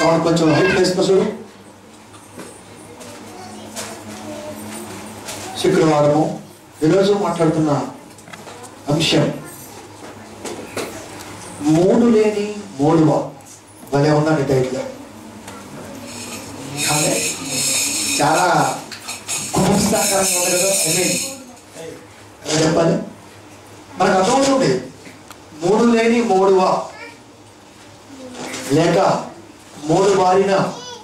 Sound కొంచెం height వేసుకో చూడు శుక్రవారము ఈరోజు మాట్లాడుతున్న అంశం మూడు లేని మూడువ భలే ఉందండి టైటిల్ అదే చాలా కుపుత్సాకరంగా ఉంది కదా ఐ మీన్ ఎలా చెప్పాలి మనకు అర్థమవుతుంది మూడు లేని మూడువ లేక మూడు బారిన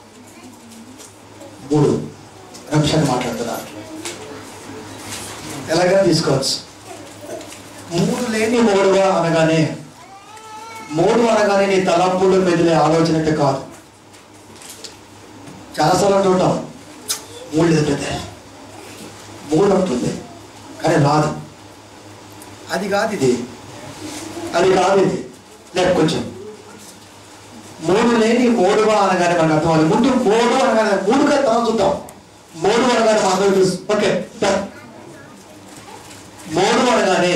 మూడు అంశాన్ని మాట్లాడుతున్నారు ఎలాగైనా తీసుకోవచ్చు మూడు లేని మూడుగా అనగానే మూడు అనగానే నీ తలంపులు మెదిలే ఆలోచన అయితే కాదు చాలాసార్లు అంటుంటాం మూడు లేదు పెద్ద మూడు ఉంటుంది కానీ రాదు అది కాదు ఇది అది కాదు ఇది లేక కొంచెం మూడు లేని మూడుగా అనగానే మనకు అర్థం అవ్వాలి ముందు మూడు అనగానే మూడుగా తర్వాత చూద్దాం మూడు అనగానే మన అందరికీ తెలుసు ఓకే done. మూడు అనగానే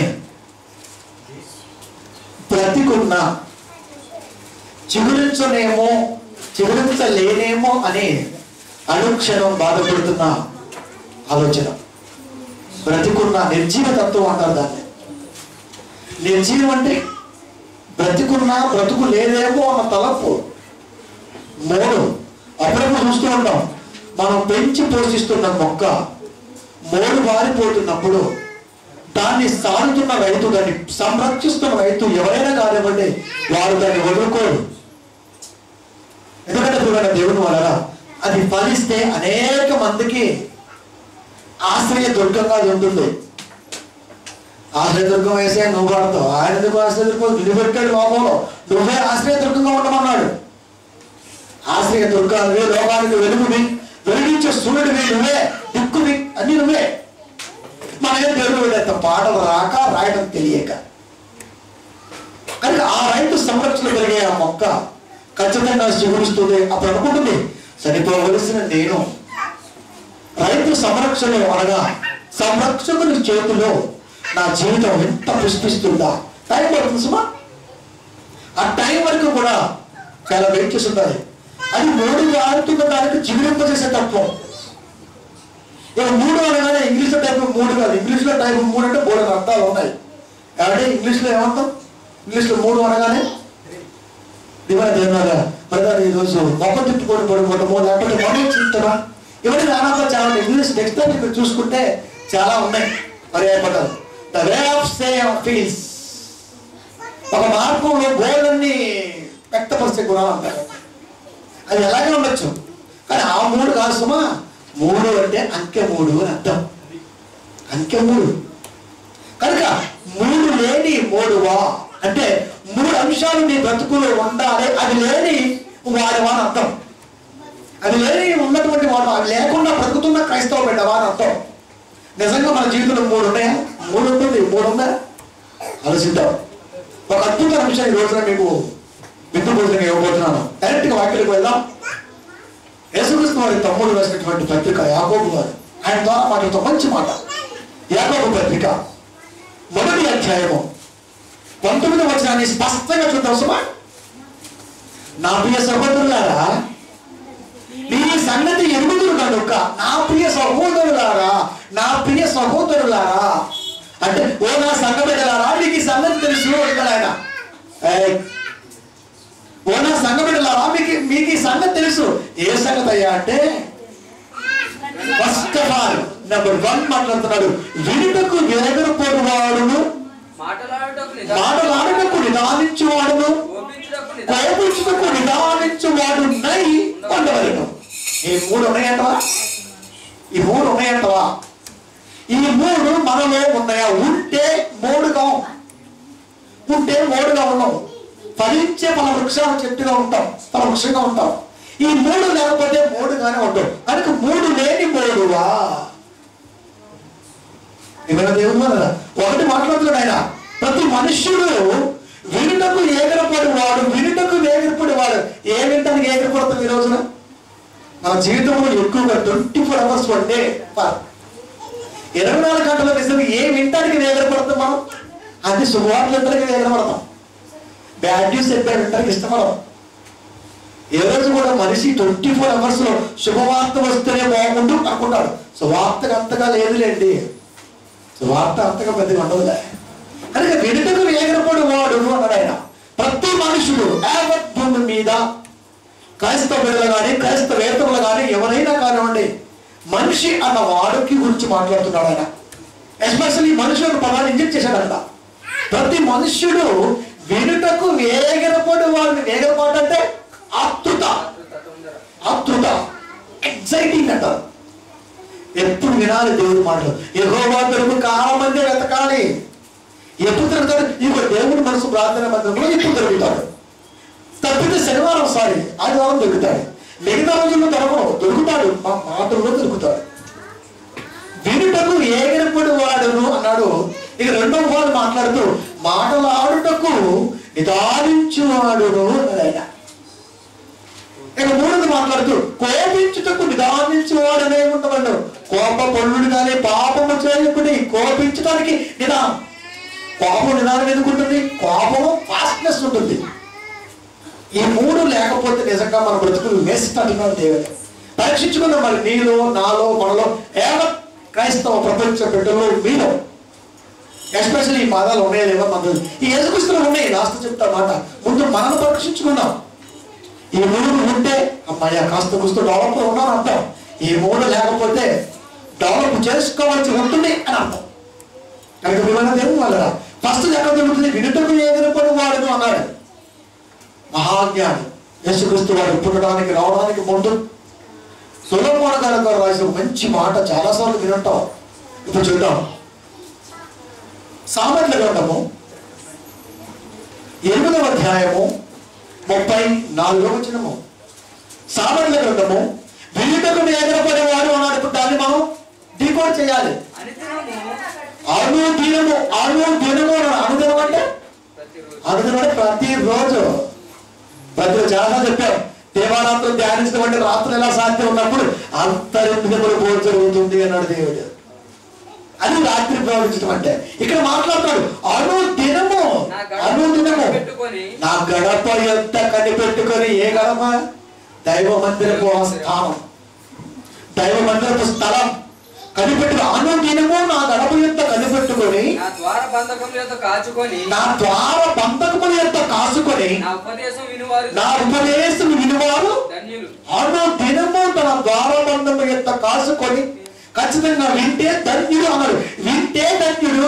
బ్రతికున్న చిగురించనేమో చిగురించలేనేమో అనే అనుక్షణం బాధపడుతున్న ఆలోచన బ్రతికున్న నిర్జీవ తత్వం అంటారు దాన్ని నిర్జీవం అంటే బ్రతికున్నా బ్రతుకు లేదేమో అన్న తలపు మూడు అప్పుడప్పుడు చూస్తూ ఉంటాం మనం పెంచి పోషిస్తున్న మొక్క మూడు బారిపోతున్నప్పుడు దాన్ని సాగుతున్న రైతు దాన్ని సంరక్షిస్తున్న రైతు ఎవరైనా కానివ్వండి వారు దాన్ని వదులుకోరు ఎందుకంటే చూడండి దేవుని వలన అది ఫలిస్తే అనేక మందికి ఆశ్రయ దుర్గంగా అది ఉంటుంది ఆశ్రయ దుర్గం వేసే నువ్వు పడతావు ఆయన ఎందుకు ఆశ్రయ దుర్గం నిన్ను పెట్టాడు లోకంలో నువ్వే ఆశ్రయ దుర్గంగా ఉండమన్నాడు ఆశ్రయ దుర్గానివి లోకానికి వెలుగువి వెలుగించే సూర్యుడివి నువ్వే దిక్కువి అన్ని నువ్వే మనమే తెలుగు వెళ్ళేస్తాం పాటలు రాక రాయడం తెలియక కనుక ఆ రైతు సంరక్షణ కలిగే ఆ మొక్క ఖచ్చితంగా చిగురుస్తుంది అప్పుడు అనుకుంటుంది చనిపోవలసిన నేను రైతు సంరక్షణ అనగా సంరక్షకుని చేతిలో నా జీవితం ఎంత పుష్పిస్తుందా టైం పడుతుంది సుమా ఆ టైం వరకు కూడా చాలా వెయిట్ చేసి ఉండాలి అది మూడు ఆడుతున్న దానికి చిగురింపజేసే తత్వం ఇక మూడు అనగానే ఇంగ్లీష్లో టైప్ మూడు కాదు ఇంగ్లీష్లో టైప్ మూడు అంటే మూడు అర్థాలు ఉన్నాయి కాబట్టి ఇంగ్లీష్లో ఏమంటాం ఇంగ్లీష్లో మూడు అనగానే దివాళ దేవనాగా బ్రదర్ ఈరోజు మొక్క తిప్పుకొని పడిపోవటము లేకపోతే మనం చూస్తామా ఇవన్నీ నానా చాలా ఇంగ్లీష్ నెక్స్ట్ టైం మీరు చూసుకుంటే చాలా ఉన్నాయి పర్యాయపడాలి the way of say feels ఒక మార్గంలో గోళ్ళన్ని వ్యక్తపరిచే గుణాలు అంటారు అది ఎలాగే ఉండొచ్చు కానీ ఆ మూడు కాదు సుమా మూడు అంటే అంకె మూడు అని అర్థం అంకె మూడు కనుక మూడు లేని మూడువా అంటే మూడు అంశాలు నీ బ్రతుకులో ఉండాలి అది లేని వాడివా అని అర్థం అది లేని ఉన్నటువంటి వాడు అది లేకుండా బ్రతుకుతున్న క్రైస్తవ బిడ్డవా అని అర్థం నిజంగా మన జీవితంలో మూడు ఉన్నాయా మూడు ఉంటుంది మూడు ఉందా ఆలోచిద్దాం ఒక అద్భుతమైన విషయం ఈ రోజున మీకు విందు భోజనం ఇవ్వబోతున్నాను డైరెక్ట్ గా వాక్యలకు వెళ్దాం యేసుక్రీస్తు వారి తమ్ముడు రాసినటువంటి పత్రిక యాకోబు గారు ఆయన ద్వారా మాటలతో మంచి మాట యాకోబు పత్రిక మొదటి అధ్యాయము పంతొమ్మిది వచనాన్ని స్పష్టంగా చూద్దాం సుమా నా ప్రియ సహోదరులారా మీ సంగతి ఎరుగుదురు కనుక నా ప్రియ సహోదరులారా నా ప్రియ సహోదరులారా అంటే ఓ నా సంఘ బిడ్డలారా మీకు ఈ సంగతి తెలుసు అంటాడు ఆయన ఏయ్, ఓ నా సంఘ బిడ్డలారా మీకు మీకు ఈ సంగతి తెలుసు ఏ సంగతి అయ్యా అంటే first of all number one మాట్లాడుతున్నాడు వినుటకు వెనగరపోడు వాడును మాటలాడుటకు నిదానం మాటలాడుటకు నిదానించువాడును కోపించుటకు నిదానం కోపించుటకు నిదానించువాడు నై ఉండవలను ఈ మూడు ఉన్నాయంటవా ఈ మూడు ఉన్నాయంటవా ఈ మూడు మనలో ఉన్నాయా ఉంటే మూడుగా ఉంటే మూడుగా ఉన్నాం ఫలించే ఫల వృక్షాల చెట్టుగా ఉంటాం ఫల వృక్షంగా ఉంటాం ఈ మూడు లేకపోతే మూడుగానే ఉంటాం కనుక మూడు లేని మూడువా ఏమైనా దేవుడు వలన ఒకటి మాట్లాడుతున్నాడు ఆయన ప్రతి మనుష్యుడు వినుటకు ఏగరపడి వాడు వినుటకు వేగరపడి వాడు ఏ వినటానికి ఏగరపడుతుంది ఈ రోజున మన జీవితంలో ఎక్కువగా twenty four hours one day ఇరవై నాలుగు గంటల నిజంగా ఏ వినటానికి వేగరపడుతుంది మనం అది శుభవార్తలందరికీ వేగరపడతాం బ్యాడ్ న్యూస్ చెప్పే వినటానికి ఇష్టపడం ఏ రోజు కూడా మనిషి ట్వంటీ ఫోర్ అవర్స్ లో శుభవార్త వస్తేనే బాగుండు అనుకుంటాడు సువార్తకు అంతగా లేదులేండి సువార్త అంతగా పెద్దగా ఉండదులే కనుక వినుటకు వేగరపడు వాడు అన్నాడు ఆయన ప్రతి మనుషుడు యావత్ భూమి మీద క్రైస్తవ బిడ్డలు కానీ క్రైస్తవేతరులు కానీ ఎవరైనా కానివ్వండి మనిషి అన్న వాడుకి గురించి మాట్లాడుతున్నాడు ఆయన ఎస్పెషల్లీ మనుషులకు పదాన్ని ఇంజెక్ట్ చేశాడంట ప్రతి మనుష్యుడు వినుటకు వేగరపడు వాడిని వేగరపాటు అంటే ఆతృత తొందర ఆతృత ఎక్సైటింగ్ అంటారు ఎప్పుడు వినాలి దేవుడి మాటలు ఎగోవా పెరుగు కాలం మంది వెతకాలి ఎప్పుడు తిరుగుతాడు ఇంకో దేవుడి మనసు ప్రార్థన మందిరంలో ఎప్పుడు తిరుగుతాడు తప్పితే శనివారం సారి ఆదివారం దొరుకుతాడు మిగతా రోజుల్లో దొరకవు దొరుకుతాడు మా మాటల్లో దొరుకుతాడు వినుటకు ఏగరపడి వాడును అన్నాడు ఇక రెండవ వాడు మాట్లాడుతూ మాటలాడుటకు నిదానించువాడును అన్నాడు ఆయన ఇక మూడోది మాట్లాడుతూ కోపించుటకు నిదానించేవాడనే ఉండమన్నాడు కోప పనుడు కానీ పాపము చేయకుని కోపించడానికి నిదానం కోపం నిదానం ఎందుకుంటుంది కోపము ఫాస్ట్నెస్ ఉంటుంది ఈ మూడు లేకపోతే నిజంగా మన బ్రతుకులు వేస్ట్ అంటున్నాడు దేవుడు పరీక్షించుకుందాం మరి నీలో నాలో మనలో ఏమ క్రైస్తవ ప్రపంచ బిడ్డలో మీలో ఎస్పెషల్లీ ఈ మతాలు ఉన్నాయో లేవో మన ఈ ఎదుగుస్తులు ఉన్నాయి లాస్ట్ చెప్తా మాట ముందు మనల్ని పరీక్షించుకుందాం ఈ మూడు ఉంటే అమ్మాయ కాస్త కూస్త డెవలప్ ఉన్నాను అంటాం ఈ మూడు లేకపోతే డెవలప్ చేసుకోవాల్సి ఉంటుంది అని అర్థం కనుక విమానం దేవుడు వాళ్ళ ఫస్ట్ ఎక్కడ దొరుకుతుంది వినుటకు ఏదైనా వాడు అన్నాడు మహాజ్ఞాని యేసుక్రీస్తు వారు పుట్టడానికి రావడానికి ముందు సులభమైన గారు గారు రాసిన ఒక మంచి మాట చాలాసార్లు వినుంటాం ఇప్పుడు చూద్దాం సామెతల గ్రంథము ఎనిమిదవ అధ్యాయము ముప్పై నాలుగవ వచనము సామెతల గ్రంథము వినుటకు వేగరపడే వారు అన్నాడు ఇప్పుడు దాన్ని మనం డీకోడ్ చేయాలి అనుదినము అను దినము అను దినము అన్నాడు. అనుదినం అంటే ప్రతిరోజు అనుదినం అంటే ప్రతిరోజు ప్రతిరోజు చాలా చెప్పాం దేవారాత్రులు ధ్యానించడం అంటే రాత్రులు ఎలా సాధ్యం ఉన్నప్పుడు అంతరింద్రియములు పోరు జరుగుతుంది అన్నాడు దేవుడు అది రాత్రి ప్రవహించడం అంటే ఇక్కడ మాట్లాడతాడు అను దినము నా అను దినము గడప పెట్టుకొని నా గడప ఎంత కనిపెట్టుకొని ఏ గడప దైవ మందిరపు ఆ స్థానం దైవ మందిరపు స్థలం కనిపెట్టు అను దినము నా గడప ఎంత కనిపెట్టుకొని నా ద్వార బంధకం చేత కాచుకొని నా ద్వార బంధకముల ఎంత కాసుకొని నా ఉపదేశం వినువారు నా ఉపదేశం వినివారు ధన్యులు అను దినము తన ద్వారబంధము ఎంత కాసుకొని ఖచ్చితంగా వింటే ధన్యుడు అన్నాడు వింటే ధన్యుడు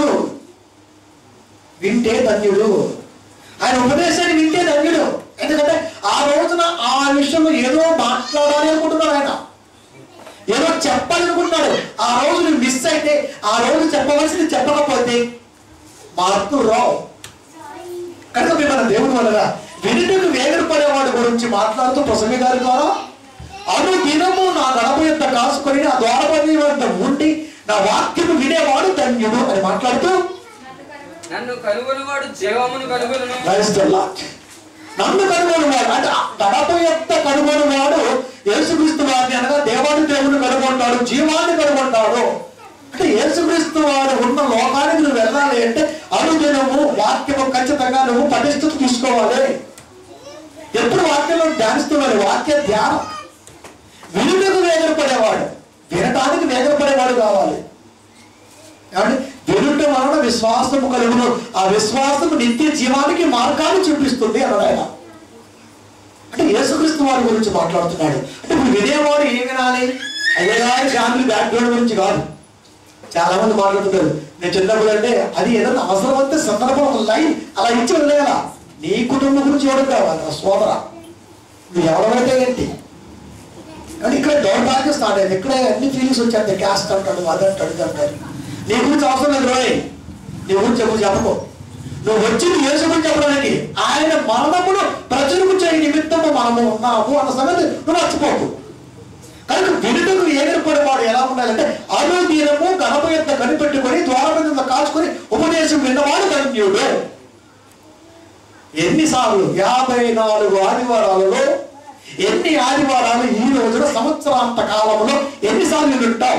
వింటే ధన్యుడు ఆయన ఉపదేశాన్ని వింటే ధన్యుడు ఎందుకంటే ఆ రోజున ఆ విషయంలో ఏదో మాట్లాడాలి అనుకుంటున్నాడు ఆయన ఏదో చెప్పాలనుకుంటున్నాడు ఆ రోజు నువ్వు మిస్ అయితే ఆ రోజు చెప్పవలసింది చెప్పకపోతే మార్పులు రావు కనుక మీ మన దేవుని వలన వినుటకు వేగరు పడేవాడి గురించి మాట్లాడుతూ ప్రసంగి గారి ద్వారా అను దినము నా గడప యొక్క కాసుకొని నా ద్వారపతి వద్ద ఉండి నా వాక్యము వినేవాడు ధన్యుడు అని మాట్లాడుతూ నన్ను కనుగొనవాడు జీవమును కనుగొను Praise the Lord. నన్ను కనుగొనివాడు అంటే ఆ గడప యొక్క కనుగొనివాడు యేసుక్రీస్తు వారిని అనగా దేవాది దేవుని కనుగొంటాడు జీవాన్ని కనుగొంటాడు అంటే యేసుక్రీస్తు వారు ఉన్న లోకానికి నువ్వు వెళ్ళాలి అంటే అనుదినము వాక్యము ఖచ్చితంగా నువ్వు పటిష్టత తీసుకోవాలి ఎప్పుడు వాక్యంలో ధ్యానిస్తున్నాడు వాక్య ధ్యానం వినుటకు వేగరపడేవాడు వినటానికి వేగరపడేవాడు కావాలి కాబట్టి వినుట వలన విశ్వాసము కలుగును ఆ విశ్వాసము నిత్య జీవానికి మార్గాన్ని చూపిస్తుంది అన్నాడు ఆయన అంటే యేసుక్రీస్తు వారి గురించి మాట్లాడుతున్నాడు అంటే ఇప్పుడు వినేవాడు ఏం వినాలి అయ్యా ఫ్యామిలీ బ్యాక్గ్రౌండ్ గురించి కాదు చాలా మంది మాట్లాడుతుంటారు నేను చిన్నప్పుడు అంటే అది ఏదైనా అవసరం అంతే సందర్భం ఒక లైన్ అలా ఇచ్చి వదిలేయాల నీ కుటుంబం గురించి ఎవరికి కావాలి నా సోదర నువ్వు ఎవరైతే ఏంటి కానీ ఇక్కడ దౌర్భాగ్యం స్టార్ట్ అయింది ఇక్కడ అన్ని ఫీలింగ్స్ వచ్చాయి క్యాస్ట్ అంటాడు అది అంటాడు ఇది అంటాడు నీ గురించి అవసరం లేదు రోయ్ నీ గురించి చెప్పు చెప్పకు నువ్వు వచ్చింది యేసు గురించి చెప్పడానికి ఆయన మరణమును ప్రజలకు చేయ నిమిత్తము మనము ఉన్నాము అన్న సంగతి నువ్వు మర్చిపోకు కనుక వినుటకు ఏగరపడేవాడు ఎలా ఉండాలంటే అనుదీనము గణప యొక్క కనిపెట్టుకొని ద్వారబంధ కాచుకొని ఉపదేశం విన్నవాడు ధన్యుడు ఎన్నిసార్లు యాభై నాలుగు ఆదివారాలలో ఎన్ని ఆదివారాలు ఈ రోజున సంవత్సరాంత కాలంలో ఎన్నిసార్లు వింటావు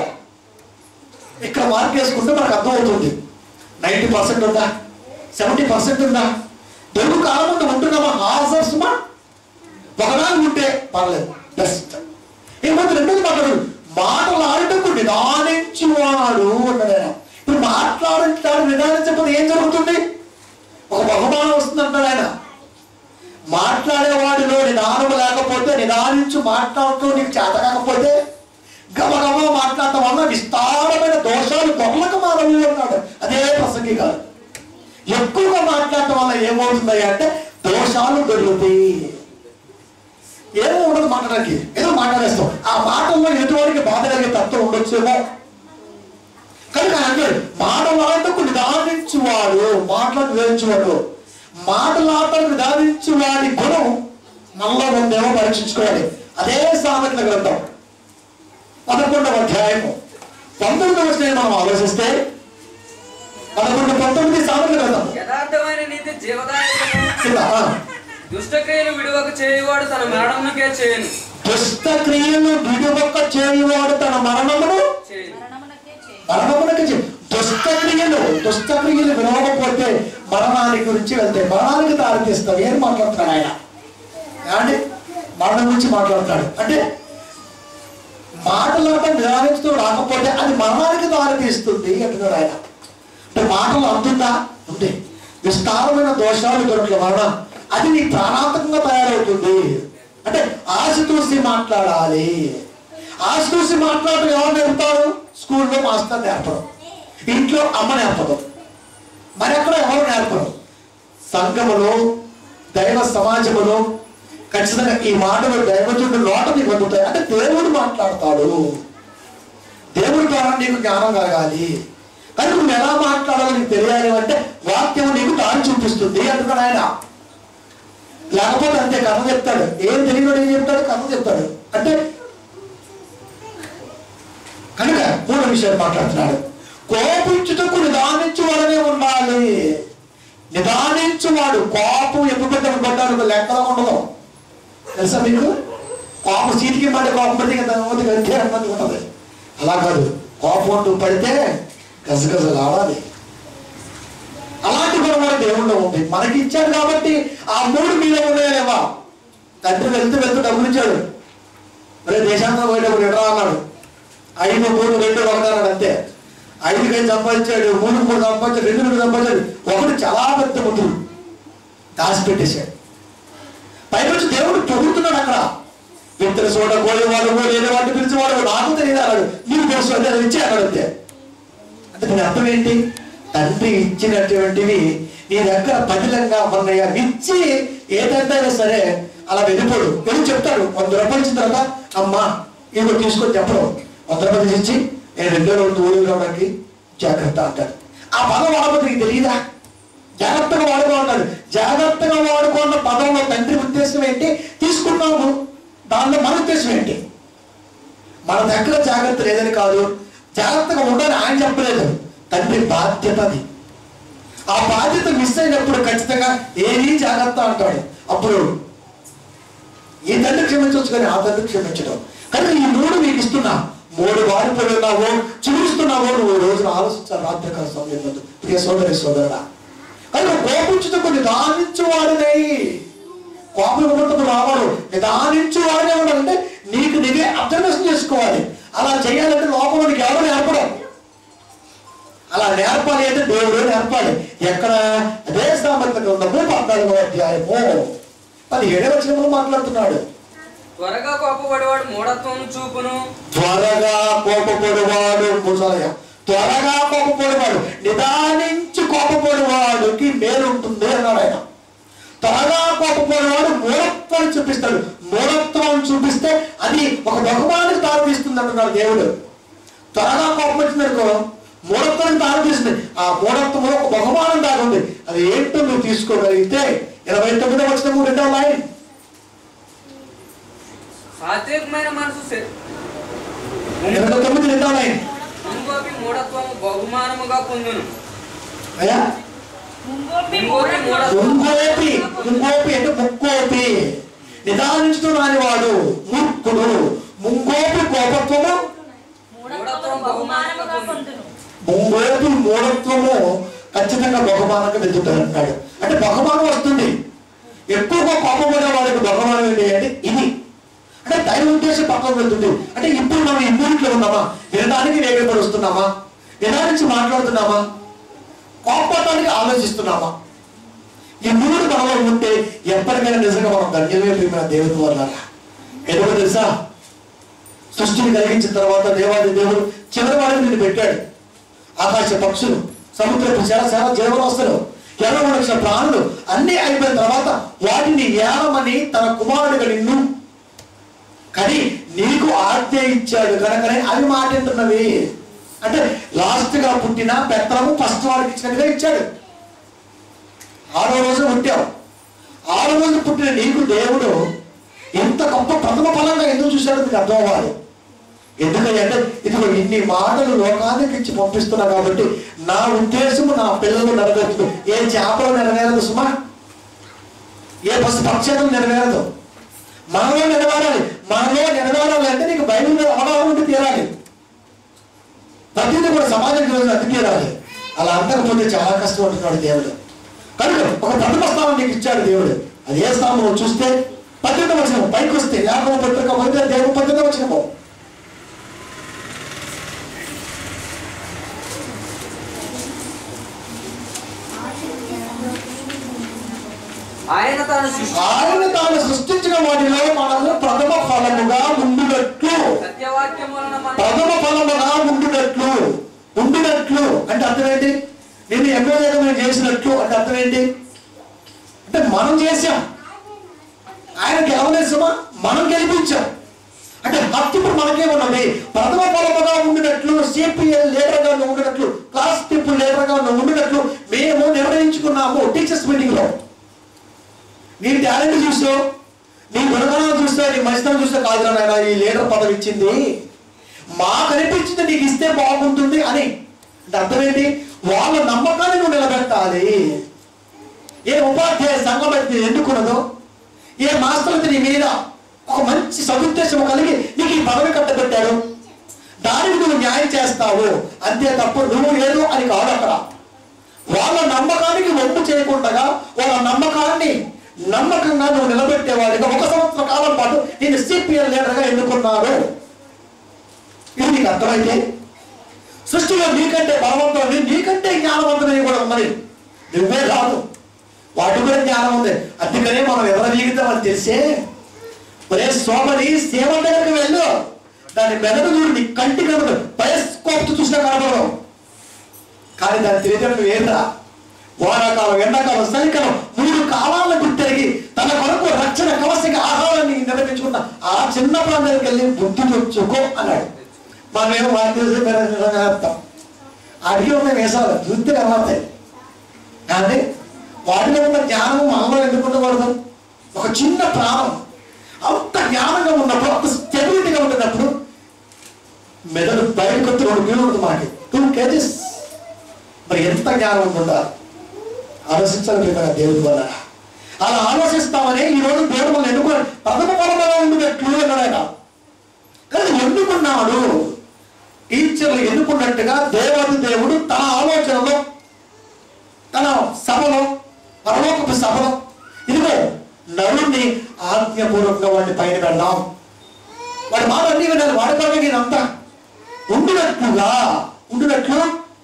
ఇక్కడ మార్క్ వేసుకుంటే మనకు అర్థమవుతుంది నైంటీ పర్సెంట్ ఉందా సెవెంటీ పర్సెంట్ ఉందా తెలుగు కాలం ముందు ఉంటున్నామా హాజర్స్ మా ఒకనాడు ఉంటే పర్లేదు బెస్ట్ ఏమైతే రెండోది మాట్లాడు మాటలాడటకు నిదానించువాడు అన్నాడు ఆయన ఇప్పుడు మాట్లాడించాడు నిదానించకపోతే ఏం జరుగుతుంది ఒక బహుమానం వస్తుంది అంటాడు ఆయన మాట్లాడేవాడిలో నిదానం లేకపోతే నిదానించు మాట్లాడుతూ నీకు చేత కాకపోతే గమగమ మాట్లాడటం వల్ల విస్తారమైన దోషాలు దొరలకు మానవులు ఉన్నాడు అదే ప్రసంగి కాదు ఎక్కువగా మాట్లాడటం వల్ల ఏమవుతుంది అంటే దోషాలు దొరుకుతాయి ఏమో ఉండదు మాట్లాడడానికి ఏదో మాట్లాడేస్తాం ఆ మాటల్లో ఎదుటివాడికి బాధ కలిగే తత్వం ఉండొచ్చేమో కనుక అంటే మాటలాటకు నిదానించువాడు మాటలకు నిదానించువాడు మాటలాటకు నిదానించువాడి గుణం మనలో ఉందేమో పరీక్షించుకోవాలి అదే సామెతల గ్రంథం పదకొండవ అధ్యాయము పంతొమ్మిదవ శ్రేణి మనం ఆలోచిస్తే పదకొండు పంతొమ్మిది సామెతల గ్రంథం యథార్థమైన నీతి జీవదాయకము కింద, ఆ. దుష్టక్రియలు విడువక చేయువాడు తన మరణమునకే చేయను దుష్ట క్రియలు విడువక చేయువాడు తన మరణమును చేయను మరణమునకు చె- దుష్ట క్రియలు దుష్ట క్రియలు వినవకపోతే మరణానికి గురించి వెళ్తాయి మరణానికి దారితీస్తావు ఏం మాట్లాడుతున్నాడు ఆయన ఏమండి మరణం గురించి మాట్లాడుతాడు అంటే మాటలాట నిరాకరిస్తూ రాకపోతే అది మరణానికి దారితీస్తుంది అంటున్నాడు ఆయన అంటే మాటలు అందుందా ఉంది విస్తారమైన దోషాలు దొరకల మరణం అది నీ ప్రాణాంతకంగా తయారవుతుంది అంటే ఆశ చూసి మాట్లాడాలి ఆశ చూసి మాట్లాడటం ఎవరు నేర్పుతారు స్కూల్లో మాస్టర్ నేర్పడం ఇంట్లో అమ్మ నేర్పడం మరెక్కడ ఎవరు నేర్పరు సంఘములో దైవ సమాజములో ఖచ్చితంగా ఈ మాటలు దైవజుడు నోట నీకు అందుతాయి అంటే దేవుడు మాట్లాడతాడు దేవుడి ద్వారా నీకు జ్ఞానం కలగాలి కానీ నువ్వు ఎలా మాట్లాడాలో నీకు తెలియాలి అంటే వాక్యం నీకు దారి చూపిస్తుంది అంటున్నాడు ఆయన లేకపోతే అంతే కథ చెప్తాడు ఏం తెలియదు ఏం చెప్తాడు కథ చెప్తాడు అంటే కనుక మూడో విషయాలు మాట్లాడుతున్నాడు కోపించుటకు నిదానించువాడనే ఉండాలి నిదానించువాడు కోపం ఎప్పుడు పెట్టిన పడ్డాడు లెక్కలో ఉండదు తెలుసా మీకు కోపం సీటికి పడి కోపం పడితే ఇంకా దాని ముందు గంటే అన్నది ఉంటుంది అలా కాదు కోపం నువ్వు పడితే గజగజలు ఆడాలి అలాంటి గుణం మన దేవుళ్ళు ఉంది మనకి ఇచ్చాడు కాబట్టి ఆ మూడు మీద ఉన్నాయలేవా తండ్రి వెళ్తూ వెళ్తూ డబ్బులు ఇచ్చాడు మరి దేశాంతరం పోయేటప్పుడు ఎడరా అన్నాడు ఐదు మూడు రెండు ఒకటి అన్నాడు అంతే ఐదు ఐదు సంపాదించాడు మూడు మూడు సంపాదించాడు రెండు రెండు సంపాదించాడు ఒకటి చాలా పెద్ద ముద్దు దాచిపెట్టేశాడు పైనుంచి దేవుడు పొగుడుతున్నాడు అక్కడ విత్తన చోట కోడి వాడు లేని వాడిని పిలిచేవాడు నాకు తెలియదు అన్నాడు నీకు తెలుసు అంటే అది ఇచ్చే అన్నాడు అంతే అంటే దీని అర్థం ఏంటి తండ్రి ఇచ్చినటువంటివి నీ దగ్గర పదిలంగా ఉన్నాయా ఇచ్చి ఏదంటే సరే అలా వెళ్ళిపోడు వెళ్ళి చెప్తాడు వంద రూపాయలు ఇచ్చిన తర్వాత అమ్మా ఇదిగో తీసుకొని చెప్పడం వంద రూపాయలు ఇచ్చి నేను రెండో రోజు ఊరు రావడానికి జాగ్రత్త అంటాడు ఆ పదం వాడబోతే నీకు తెలియదా జాగ్రత్తగా వాడుకో అంటాడు జాగ్రత్తగా వాడుకున్న పదంలో తండ్రి ఉద్దేశం ఏంటి తీసుకున్నాము దానిలో మన ఉద్దేశం ఏంటి మన దగ్గర జాగ్రత్త లేదని కాదు జాగ్రత్తగా ఉండాలని ఆయన చెప్పలేదు తండ్రి బాధ్యత అది ఆ బాధ్యత మిస్ అయినప్పుడు ఖచ్చితంగా ఏమీ జాగ్రత్త అంటాడు అప్పుడు ఈ తండ్రి క్షమించవచ్చు కానీ ఆ తండ్రి క్షమించడం కనుక ఈ మూడు మీకు ఇస్తున్నా మూడు వారిపోయి ఉన్నావో చూపిస్తున్నావో నువ్వు రోజున ఆలోచించాలి రాత్రికాల సమయంలో ప్రియ సోదరి సోదరుడా కనుక కోపించుటకు నిదానించువాడినై కోపం ఉన్నప్పుడు రావాడు నిదానించు వాడే అంటే నీకు నీవే అబ్జర్వేషన్ చేసుకోవాలి అలా చేయాలంటే లోపల నీకు ఎవరు నేర్పడం అలా నేర్పాలి అంటే దేవుడు నేర్పాలి ఎక్కడ అదే సామర్థ్యంగా ఉన్నప్పుడు పద్నాలుగో అధ్యాయము పదిహేడే వచ్చినప్పుడు మాట్లాడుతున్నాడు త్వరగా కోపపడేవాడు మూఢత్వం చూపును త్వరగా కోపపడువాడు ముసలయ్య త్వరగా కోపపడువాడు నిదానించి కోపపడువాడుకి మేలు ఉంటుంది అన్నాడు ఆయన త్వరగా కోపపడువాడు మూఢత్వాన్ని చూపిస్తాడు మూఢత్వం చూపిస్తే అది ఒక బహుమానికి దారితీస్తుంది అంటున్నాడు దేవుడు త్వరగా కోపం వచ్చిందనుకో మూఢత్వానికి దారితీస్తుంది ఆ మూఢత్వంలో ఒక బహుమానం దాగుంది అది ఏంటో నువ్వు తీసుకోగలిగితే ఇరవై తొమ్మిదో వచ్చిన రెండవ లైన్ సాత్వికమైన మనసు శ- ఇరవై తొమ్మిది రెండవ లైన్ ఇంకోటి మూఢత్వము బహుమానముగా పొందును అయ్యా ఇంకోటి మూఢత్వం ఇంకోపి ఇంకోపి అంటే ముక్కోపి నిదానించడం రాని వాడు మూర్ఖుడు ముంగోపి కోపత్వము మూఢత్వం బహుమానముగా పొందును ముంగోపి మూఢత్వము ఖచ్చితంగా బహుమానంగా వెళ్తుంటారు అంటాడు అంటే బహుమానం వస్తుంది ఎక్కువగా కోపపడే వాడికి భగవాన్ ఏంటి అంటే ఇది అంటే దైవ ఉద్దేశం పక్కన వెళ్తుంది అంటే ఇప్పుడు మనం ఈ మూడిట్లో ఉన్నామా వినడానికి వేగపరుస్తున్నామా వినానికి మాట్లాడుతున్నామా కోపడటానికి ఆలోచిస్తున్నామా ఈ మూడు మనలో ఉంటే ఎప్పటికైనా నిజంగా మనం ధన్యమే ప్రియమైన దేవుని వల్ల ఎందుకో తెలుసా సృష్టిని కలిగించిన తర్వాత దేవాది దేవుడు చివరి వాడిని నిన్ను పెట్టాడు ఆకాశ పక్షులు సముద్రపు చెర చెర జీవరాస్తులు ఎర్ర వచ్చిన ప్రాణులు అన్నీ అయిపోయిన తర్వాత వాటిని ఏలమని తన కుమారుడిగా నిన్ను కానీ నీకు ఆజ్ఞ ఇచ్చాడు కనుకనే అవి మాటింటున్నవి అంటే లాస్ట్ గా పుట్టిన పెత్తనము ఫస్ట్ వాడికి ఇచ్చినట్టుగా ఇచ్చాడు ఆరో రోజు పుట్టావు ఆరో రోజు పుట్టిన నీకు దేవుడు ఎంత గొప్ప ప్రథమ ఫలంగా ఎందుకు చూశాడు మీకు అర్థం అవ్వాలి ఎందుకంటే ఇదిగో ఇన్ని మాటలు లోకానికి ఇచ్చి పంపిస్తున్నా కాబట్టి నా ఉద్దేశము నా పిల్లలు నెరవేర్చదు ఏ చేపలు నెరవేరదు సుమా ఏ పశు పక్షం నెరవేరదు మనలో నెరవేరాలి మనలో నెరవేరాలి అంటే నీకు బైబిల్ మీద అవగాహన ఉండి తీరాలి ప్రతిదీ కూడా సమాజం రోజు అతి తీరాలి అలా అంతకపోతే చాలా కష్టం అంటున్నాడు దేవుడు కనుక ఒక ప్రథమ స్థానం నీకు ఇచ్చాడు దేవుడు అది ఏ స్థానం చూస్తే పద్దెనిమిది వచ్చిన పైకి వస్తే యాకవ పత్రిక మొదటి దేవుడు పద్దెనిమిది వచ్చిన ఆయన తాను సృష్టి ఆయన తాను సృష్టించిన వాటిలో మనము ప్రథమ ఫలముగా ఉండునట్లు సత్యవాక్యం వలన మన ప్రథమ ఫలముగా ఉండునట్లు ఉండునట్లు అంటే అర్థం ఏంటి నేను ఎమ్మెల్యేగా మేము చేసినట్లు అంటే అర్థం ఏంటి అంటే మనం చేశాం ఆయన గెలవలేసమా మనం గెలిపించాం అంటే హక్కు ఇప్పుడు మనకేమున్నది ప్రథమ ఫలముగా ఉండినట్లు సిపిఎల్ లీడర్గా ఉండినట్లు క్లాస్ పీపుల్ లీడర్గా ఉండినట్లు మేము నిర్ణయించుకున్నాము టీచర్స్ మీటింగ్ లో నీ టాలెంట్ చూస్తూ నీ గుణగణాలు చూస్తే నీ మంచితనం చూస్తే కాదు నాయన ఈ లీడర్ పదవి ఇచ్చింది మాకు అనిపించింది నీకు ఇస్తే బాగుంటుంది అని అంటే అర్థం ఏంటి వాళ్ళ నమ్మకాన్ని నువ్వు నిలబెట్టాలి ఏ ఉపాధ్యాయ సంఘం అయితే ఎన్నుకున్నదో ఏ మాస్టర్ అయితే నీ మీద ఒక మంచి సదుద్దేశం కలిగి నీకు ఈ పదవి కట్టబెట్టాడు దానికి నువ్వు న్యాయం చేస్తావు అంతే తప్ప నువ్వు లేదు అని కాదు అక్కడ వాళ్ళ నమ్మకానికి ఒప్పు చేయకుండా వాళ్ళ నమ్మకాన్ని నమ్మకంగా నువ్వు నిలబెట్టేవాడిగా ఒక సంవత్సర కాలం పాటు నేను సిపిఎల్ లీడర్గా ఎన్నుకున్నారు ఇది నీకు అర్థమైతే సృష్టిలో నీకంటే బలవంతులని నీకంటే జ్ఞానవంతులని కూడా ఉన్నది నువ్వే కాదు వాటి కూడా జ్ఞానం ఉంది అందుకనే మనం ఎవరి జీవితం అని తెలిసే ఒరే సోమని సేవ దగ్గరికి వెళ్ళు దాని మెదడు చూడు నీ కంటి కనబడు బయస్కోప్ చూసిన కనబడవు కానీ దాని తెలియదు ఏంద్రా వానాకాలం ఎండాకాలం చలికాలం మూడు కాలాలను గుర్తెరిగి తన కొరకు రక్షణ కవచక ఆహారాన్ని నిర్వహించుకున్న ఆ చిన్న ప్రాంతానికి వెళ్ళి బుద్ధి తెచ్చుకో అన్నాడు మనమేమో వాటి అడిగి ఉన్న వేసాలు బుద్ధి కనబడతాయి కానీ వాటిలో ఉన్న జ్ఞానము మనలో ఎందుకు ఉండకూడదు ఒక చిన్న ప్రాణం అంత జ్ఞానంగా ఉన్నప్పుడు అంత స్టెబిలిటీగా ఉంటున్నప్పుడు మెదడు బయటకు వచ్చి రెండు కిలో ఉంటుంది మనకి టూ కేజీస్ మరి ఎంత జ్ఞానం ఉండాలి ఆలోచించాలి ప్రియమైన దేవుడి వల్ల అలా ఆలోచిస్తామని ఈ రోజు దేవుడు మనం ఎన్నుకో ప్రథమ పరమగా ఉండినట్లు అన్నాడు ఆయన కానీ ఎన్నుకున్నాడు టీచర్లు ఎన్నుకున్నట్టుగా దేవాది దేవుడు తన ఆలోచనలో తన సభలో పరలోకపు సభలో ఇదిగో నరుణ్ణి ఆజ్ఞపూర్వకంగా వాడిని పైన పెడదాం వాడి మాట అన్ని వినాలి వాడి పరంగా ఇదంతా ఉండినట్లుగా ఉండినట్లు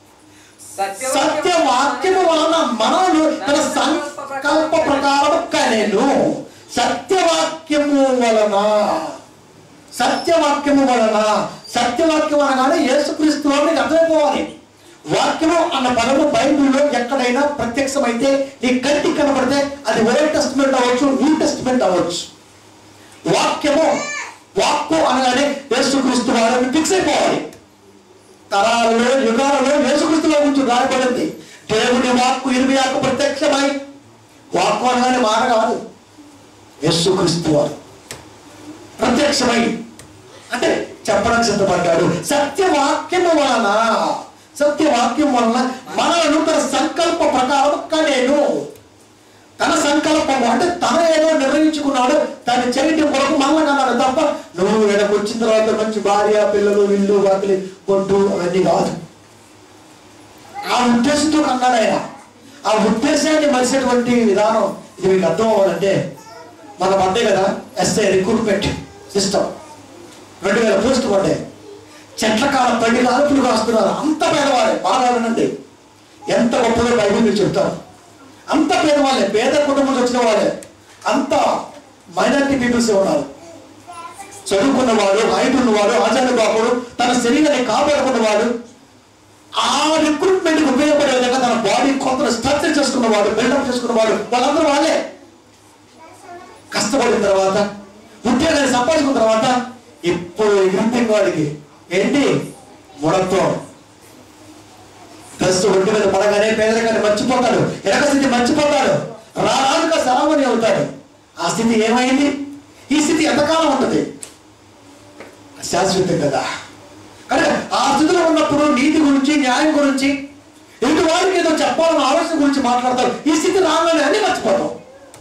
సత్యవాక్యము వలన మనలు తన సంకల్ప ప్రకారం కనెను సత్యవాక్యము వలన సత్యవాక్యము వలన సత్యవాక్యం అనగానే యేసుక్రీస్తులో నీకు అర్థమైపోవాలి వాక్యము అన్న పదము బైబిల్లో ఎక్కడైనా ప్రత్యక్షమైతే నీ కంటికి కనబడితే అది ఓల్డ్ టెస్ట్మెంట్ అవ్వచ్చు న్యూ టెస్ట్మెంట్ అవ్వచ్చు వాక్యము వాక్కు అనగానే యేసుక్రీస్తు వారిని ఫిక్స్ అయిపోవాలి తరాలలో యుగాలలో యేసుక్రీస్తులో గురించి రాయబడింది దేవుని వాక్కు ఇరవై ఆకు ప్రత్యక్షమై వాక్కు అనగానే మాట కాదు యేసుక్రీస్తు వారు ప్రత్యక్షమై అంటే చెప్పడానికి సిద్ధపడ్డాడు సత్యవాక్యము వలన సత్యవాక్యం వలన మనలను తన సంకల్ప ప్రకారం కనేను తన సంకల్పం అంటే తన ఏదో నిర్ణయించుకున్నాడు దాన్ని చేయటం కొరకు మళ్ళా కన్నాడు తప్ప నువ్వు ఇక్కడికి వచ్చిన తర్వాత మంచి భార్య పిల్లలు ఇల్లు వాకిలి కొట్టు అవన్నీ కాదు ఆ ఉద్దేశంతో కన్నాడు ఆయన ఆ ఉద్దేశాన్ని మరిసేటువంటి విధానం ఇది మీకు అర్థం అవ్వాలంటే మన పడ్డాయి కదా ఎస్ఐ రిక్రూట్మెంట్ సిస్టమ్ రెండు వేల పోస్టులు పడ్డాయి చెట్ల కాలం పండుగ అలుపులు కాస్తున్నారు అంత పేదవాళ్ళే బాగా వినండి ఎంత గొప్పదో బైబిల్ మీరు చెప్తారు అంత పేదవాళ్ళే పేద కుటుంబం నుంచి వచ్చిన వాళ్ళే అంత మైనారిటీ పీపుల్స్ ఉన్నారు చదువుకున్నవాడు హైట్ ఉన్నవాడు ఆచార్య బాబుడు తన శరీరాన్ని కాపాడుకున్నవాడు ఆ రిక్రూట్మెంట్ ఉపయోగపడే విధంగా తన బాడీ కొంత స్ట్రక్చర్ చేసుకున్నవాడు బిల్డప్ చేసుకున్నవాడు వాళ్ళందరూ వాళ్ళే కష్టపడిన తర్వాత ఉద్యోగాన్ని సంపాదించుకున్న తర్వాత ఇప్పుడు ఇంటి వాడికి ఏంటి ముడత్వం డ్రెస్ ఒంటి మీద పడగానే పేదరికాన్ని మర్చిపోతాడు ఎనక స్థితి మర్చిపోతాడు రారాదుగా సరామని అవుతాడు ఆ స్థితి ఏమైంది ఈ స్థితి ఎంతకాలం ఉంటుంది శాశ్వతం కదా కనుక ఆ స్థితిలో ఉన్నప్పుడు నీతి గురించి న్యాయం గురించి ఎదుటి వారికి ఏదో చెప్పాలన్న ఆలోచన గురించి మాట్లాడతారు ఈ స్థితి రాగానే అన్ని మర్చిపోతాం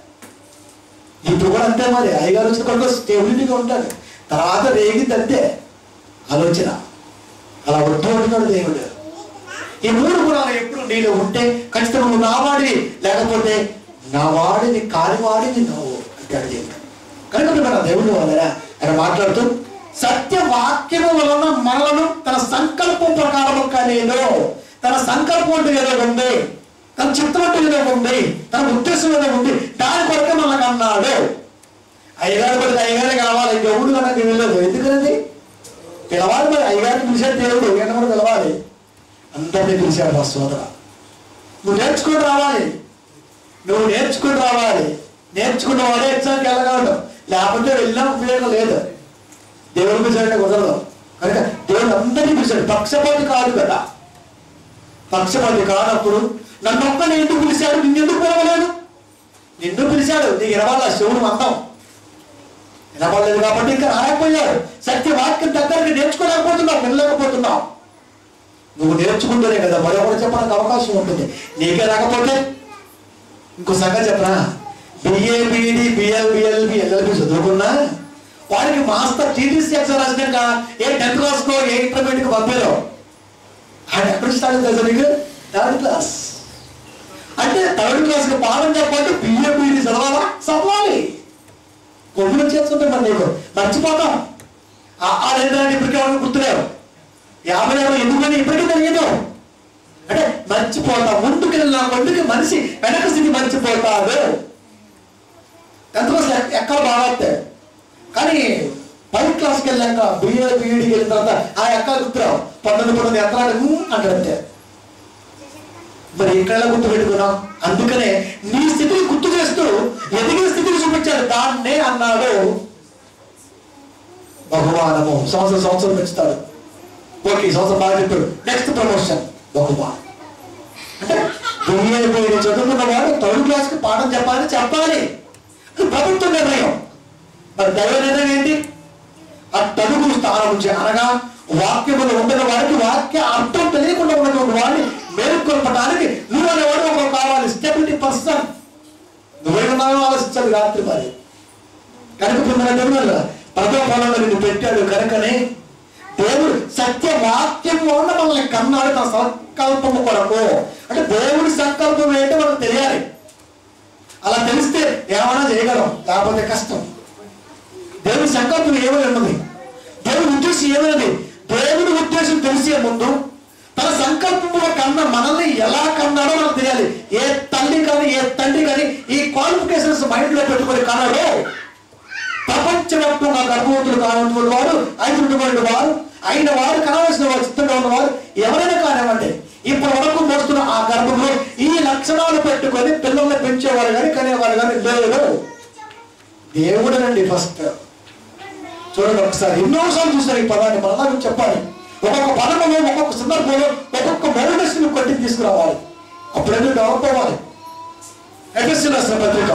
ఇప్పుడు కూడా అంతే మరి అయ్యగారు వచ్చిన కొడుకు స్టెబిలిటీగా ఉంటాడు తర్వాత రేగింది అంతే ఆలోచన అలా వద్దు అంటున్నాడు దేవుడు ఈ మూడు గుణాలు ఎప్పుడు నీలో ఉంటే ఖచ్చితంగా నువ్వు నా వాడివి లేకపోతే నా వాడిని కాని వాడిని నువ్వు అంటాడు దేవుడు కనుక మన దేవుడు వలన ఆయన మాట్లాడుతూ సత్య వాక్యము వలన మనలను తన సంకల్పం ప్రకారము కనేలో తన సంకల్పం అంటే ఏదో ఉంది తన చిత్తం అంటే ఏదో ఉంది తన ఉద్దేశం ఏదో ఉంది దాని కొరకే మనకు అన్నాడు అయ్యగారు కొరకు అయ్యగారే కావాలి దేవుడు కనుక వెళ్ళదు ఎందుకనేది పిలవాలి మరి అయ్యగారిని పిలిచాడు దేవుడు ఎంత కూడా పిలవాలి అందరినీ పిలిచాడు మా సోదర నువ్వు నేర్చుకుని రావాలి నువ్వు నేర్చుకుని రావాలి నేర్చుకున్న వాడే ఎగ్జామ్కి వెళ్ళగలడు లేకపోతే వెళ్ళినా ఉపయోగం లేదు దేవుడు పిలిచాడంటే కుదరదు కనుక దేవుడు అందరినీ పిలిచాడు పక్షపాతి కాదు కదా పక్షపాతి కానప్పుడు నన్ను ఒక్కని ఎందుకు పిలిచాడు నిన్నెందుకు పిలవలేదు నిన్ను పిలిచాడు నీకు ఇరవాల శివుడు అందం వినపడలేదు కాబట్టి ఇంకా రాలేకపోయాడు సత్యవాక్యం దగ్గరికి నేర్చుకోలేకపోతున్నావు వినలేకపోతున్నావు నువ్వు నేర్చుకుంటేనే కదా మరొకటి చెప్పడానికి అవకాశం ఉంటుంది నీకే రాకపోతే ఇంకో సంగతి చెప్పనా BA BEd BL BLB LLB చదువుకున్నా వాడికి మాస్టర్ టీటీసీ ఎగ్జామ్ రాసినాక ఏ టెన్త్ క్లాస్కో ఏ ఇంటర్మీడియట్కి పంపారో ఆయన ఎక్కడ స్టార్ట్ తెలుసా నీకు థర్డ్ క్లాస్ అంటే థర్డ్ క్లాస్కి పాఠం చెప్పాలంటే బిఏ బిఈడి చదవాలా చదవాలి కొమ్ములు చేస్తుంటే మరి నీకు మర్చిపోతాం ఆ లేదని ఇప్పటికే వాళ్ళకి గుర్తులేవు యాభై యాభై ఎందుకని ఇప్పటికీ తెలియదు అంటే మర్చిపోతాం ముందుకు వెళ్ళిన ముందుకు మనిషి వెనక స్థితి మర్చిపోతాడు టెన్త్ క్లాస్ ఎక్కడ బాగా వస్తాయి కానీ పై క్లాస్కి వెళ్ళాక బిఏ బీఈడికి వెళ్ళిన తర్వాత ఆ ఎక్కడ గుర్తురావు పన్నెండు పన్నెండు ఎత్తనాడు అంటాడంతే మరి ఇక్కడ ఎలా గుర్తు పెట్టుకున్నాం అందుకనే నీ స్థితిని గుర్తు చేస్తూ ఎదిగిన స్థితిని చూపించాడు దాన్నే అన్నాడు బహుమానము సంవత్సరం సంవత్సరం పెంచుతాడు ఓకే ఈ సంవత్సరం బాగా చెప్పాడు నెక్స్ట్ ప్రమోషన్ బహుమానం అంటే దునియా పోయిన చదువుకున్న వాడు థర్డ్ క్లాస్కి పాఠం చెప్పాలని చెప్పాలి అది ప్రభుత్వ నిర్ణయం మరి దైవ నిర్ణయం ఏంటి ఆ తదుగు స్థానం నుంచి అనగా వాక్యములు ఉండని వారికి వాక్య అర్థం తెలియకుండా ఉన్నటువంటి వాడిని మేలుకొల్పడానికి నువ్వు అనేవాడు ఒక కావాలి స్టెబిలిటీ పర్సన్ నువ్వేమన్నావో ఆలోచించాలి రాత్రి మరి కనుక పొందిన దేవుడు పదో పొలంలో నిన్ను పెట్టాడు కనుకనే దేవుడు సత్య వాక్యం వల్ల మనల్ని కన్నాడు తన సంకల్పము కొరకు అంటే దేవుడి సంకల్పం ఏంటో మనకు తెలియాలి అలా తెలిస్తే ఏమైనా చేయగలం లేకపోతే కష్టం దేవుడి సంకల్పం ఏమై ఉన్నది దేవుడి ఉద్దేశం ఏమైనది దేవుడి ఉద్దేశం తెలిసే ముందు తన సంకల్పంలో కన్న మనల్ని ఎలా కన్నాడో మనకు తెలియాలి ఏ తల్లి కానీ ఏ తండ్రి కానీ ఈ క్వాలిఫికేషన్స్ మైండ్ లో పెట్టుకొని కన్నాడో ప్రపంచవ్యాప్తంగా గర్భవతులు కానిటువంటి వారు అయినటువంటి వారు అయిన వారు కనవలసిన వారు చిత్తంగా ఉన్నవారు ఎవరైనా కానివ్వండి ఇప్పటి వరకు మోస్తున్న ఆ గర్భంలో ఈ లక్షణాలు పెట్టుకొని పిల్లల్ని పెంచేవారు కానీ కనేవారు కానీ లేరు దేవుడనండి ఫస్ట్ చూడండి ఒకసారి ఎన్నోసార్లు చూసారు ఈ పదాన్ని మళ్ళా మీకు చెప్పాలి ఒక్కొక్క పదములో ఒక్కొక్క సందర్భంలో ఒక్కొక్క మెరుడస్ని కొట్టి తీసుకురావాలి అప్పుడైతే డెవలప్ అవ్వాలి ఎఫ్ఎస్సీ రాసిన పత్రిక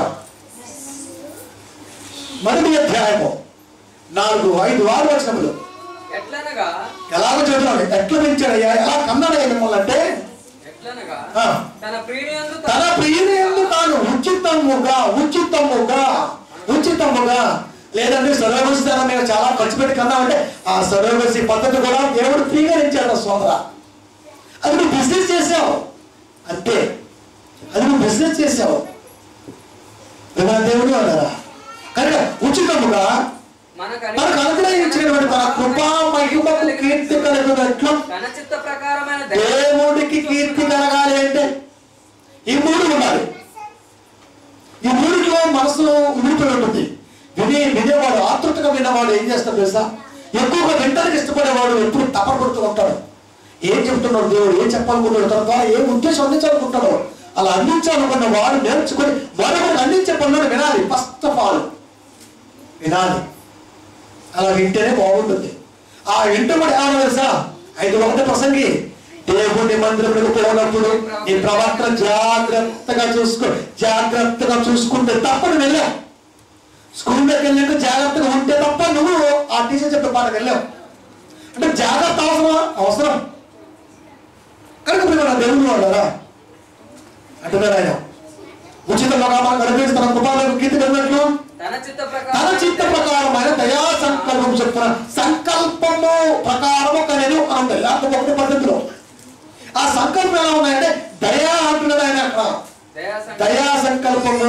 మొదటి అధ్యాయము నాలుగు ఐదు ఆరు వచనములు ఎట్లనగా ఎలాగో చెబుతున్నాడు ఎట్లా పెంచాడయ్యా ఎలా కన్నాడయ్యా మిమ్మల్ని అంటే ఎట్లనగా ఆ. తన ప్రియునియందు తన ప్రియుని తాను ఉచితముగా ఉచితముగా ఉచితముగా లేదంటే సరోగసి దాని మీద చాలా ఖర్చు పెట్టి కన్నామంటే ఆ సరోగసి పద్ధతి కూడా దేవుడు ఫ్రీగా ఇచ్చాడు సోదర అది నువ్వు బిజినెస్ చేసావు అంతే అది నువ్వు బిజినెస్ చేసావు ప్రేమ దేవుడు అన్నారా కనుక ఉచితముగా మనకు మనకు అనుగ్రహించినటువంటి తన కృపా మహిమకు కీర్తి కలుగునట్లు తన చిత్త ప్రకారమైన దయ దేవుడికి కీర్తి కలగాలి అంటే ఈ మూడు ఉండాలి ఈ మూడిలో మనసు ఉడిపోయి ఉంటుంది విని వినేవాడు ఆతృతగా వినేవాడు ఏం చేస్తాడు తెలుసా ఎక్కువగా వింటానికి ఇష్టపడేవాడు ఎప్పుడు తపపడుతూ ఉంటాడు ఏం చెప్తున్నాడు దేవుడు ఏం చెప్పాలనుకుంటాడు తన ద్వారా ఏం ఉద్దేశం అందించాలనుకుంటాడు అలా అందించాలనుకున్న వాడు నేర్చుకొని మరొకరికి అందించే పనులను వినాలి ఫస్ట్ ఆఫ్ ఆల్ వినాలి అలా వింటేనే బాగుంటుంది ఆ వింటబడి ఏమన్నా తెలుసా ఐదు ఒకటి ప్రసంగి దేవుని మందిరంలో పోయినప్పుడు నీ ప్రవర్తన జాగ్రత్తగా చూసుకో జాగ్రత్తగా చూసుకుంటే తప్పని వెళ్ళావు స్కూల్లోకి వెళ్ళాక జాగ్రత్తగా ఉంటే తప్ప నువ్వు ఆ టీచర్ చెప్పే పాట వెళ్ళావు అంటే జాగ్రత్త అవసరమా అవసరం కనుక మీరు నా దేవుడు వాళ్ళరా అంటున్నారు ఆయన ఉచితంగా మనకు అనుగ్రహించి తన కృపాలను కీర్తి కలిగినట్లు తన చిత్త తన ప్రకారం చిత్త ప్రకారమైన దయా సంకల్పం చెప్తున్న సంకల్పము ప్రకారము కనేది అని ఉంది లేకపోతే ఒకటి పద్ధతిలో ఆ సంకల్పం ఎలా ఉన్నాయంటే దయా అంటున్నాడు ఆయన అక్కడ దయా సంకల్పం. దయా సంకల్పము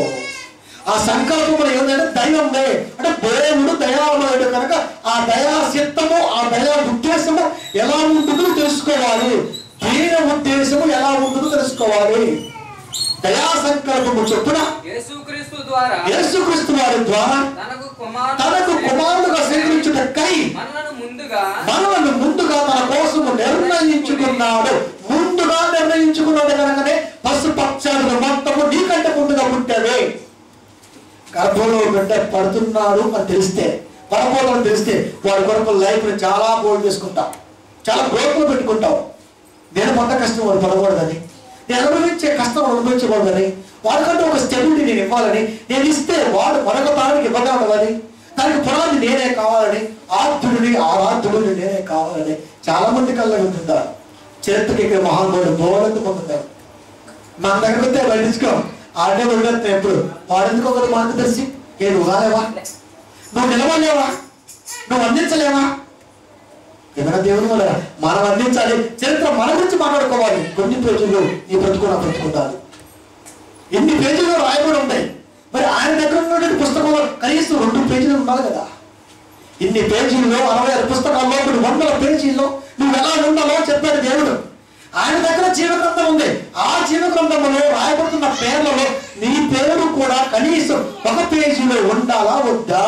ఆ సంకల్పంలో ఏంటంటే దయ ఉంది అంటే దేవుడు దయామయుడు కనుక ఆ దయా చిత్తము ఆ దయా ఉద్దేశము ఎలా ఉంటుందో తెలుసుకోవాలి దీన ఉద్దేశము ఎలా ఉంటుందో తెలుసుకోవాలి దయా సంకల్పము చొప్పున యేసుక్రీస్తు ద్వారా యేసుక్రీస్తు వారి ద్వారా తనకు కుమారుడు తనకు కుమారుడుగా స్వీకరించుటకై మనలను ముందుగా మనలను ముందుగా తన కోసము నిర్ణయించుకున్నాడు ముందుగా నిర్ణయించుకున్నాడు కనుకనే పశుపక్షాదులు మొత్తము నీకంటే ముందుగా పుట్టావే గర్భంలో బిడ్డ పడుతున్నాడు అని తెలిస్తే పడబోదని తెలిస్తే వాడి కొరకు లైఫ్ చాలా బోల్డ్ చేసుకుంటాం చాలా గ్రోత్లో పెట్టుకుంటాం నేను పొంద కష్టం వాడు పడకూడదని నేను అనుభవించే కష్టం వాడు అనుభవించకూడదని వాడికంటే ఒక స్టెబిలిటీ నేను ఇవ్వాలని నేను ఇస్తే వాడు మరొక తానికి ఇవ్వగలవని దానికి పునాది నేనే కావాలని ఆర్థుడిని ఆరాధుడిని నేనే కావాలని చాలా మంది కళ్ళ ఉంటుంటారు చరిత్రకి ఇక్కడ మహానుభావుడు బోలంత పొందుతారు మన దగ్గర వస్తే పట్టించుకో ఆడే వదిలేస్తాం ఎప్పుడు వాడెందుకు ఒకరు మార్గదర్శి ఏ నువ్వు కాలేవా నువ్వు నిలవలేవా నువ్వు అందించలేవా ఏమైనా దేవుని వల్ల మనం అందించాలి చరిత్ర మన గురించి మాట్లాడుకోవాలి కొన్ని పేజీలు నీ బ్రతుకున్నా బ్రతుకుంటారు ఎన్ని పేజీలు రాయబడి ఉంటాయి మరి ఆయన దగ్గర ఉన్నటువంటి పుస్తకంలో కనీసం రెండు పేజీలు ఉండాలి కదా ఇన్ని పేజీల్లో అరవై ఆరు పుస్తకాల్లో కొన్ని వందల పేజీల్లో నువ్వు ఎలా ఉండాలో చెప్పాడు దేవుడు ఆయన దగ్గర జీవగ్రంథం ఉంది ఆ జీవగ్రంథంలో రాయబడుతున్న పేర్లలో నీ పేరు కూడా కనీసం ఒక పేజీలో ఉండాలా వద్దా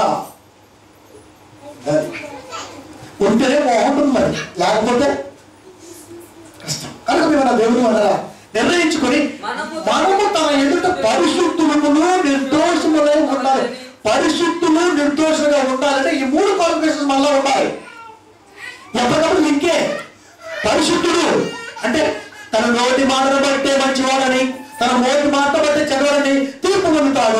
అది. ఉంటేనే బాగుంటుంది మరి లేకపోతే కష్టం కనుక మేము నా దేవుడు అనరా నిర్ణయించుకొని మనము మనము తన ఎదుట పరిశుద్ధులను నిర్దోషములై ఉండాలి పరిశుద్ధులు నిర్దోషంగా ఉండాలంటే ఈ మూడు క్వాలిఫికేషన్స్ మళ్ళా ఉండాలి ఎప్పటికప్పుడు ఇంకే పరిశుద్ధుడు అంటే తన నోటి మాటను బట్టే మంచివాడని తన నోటి మాట బట్టే చెడవడని తీర్పు పొందుతాడు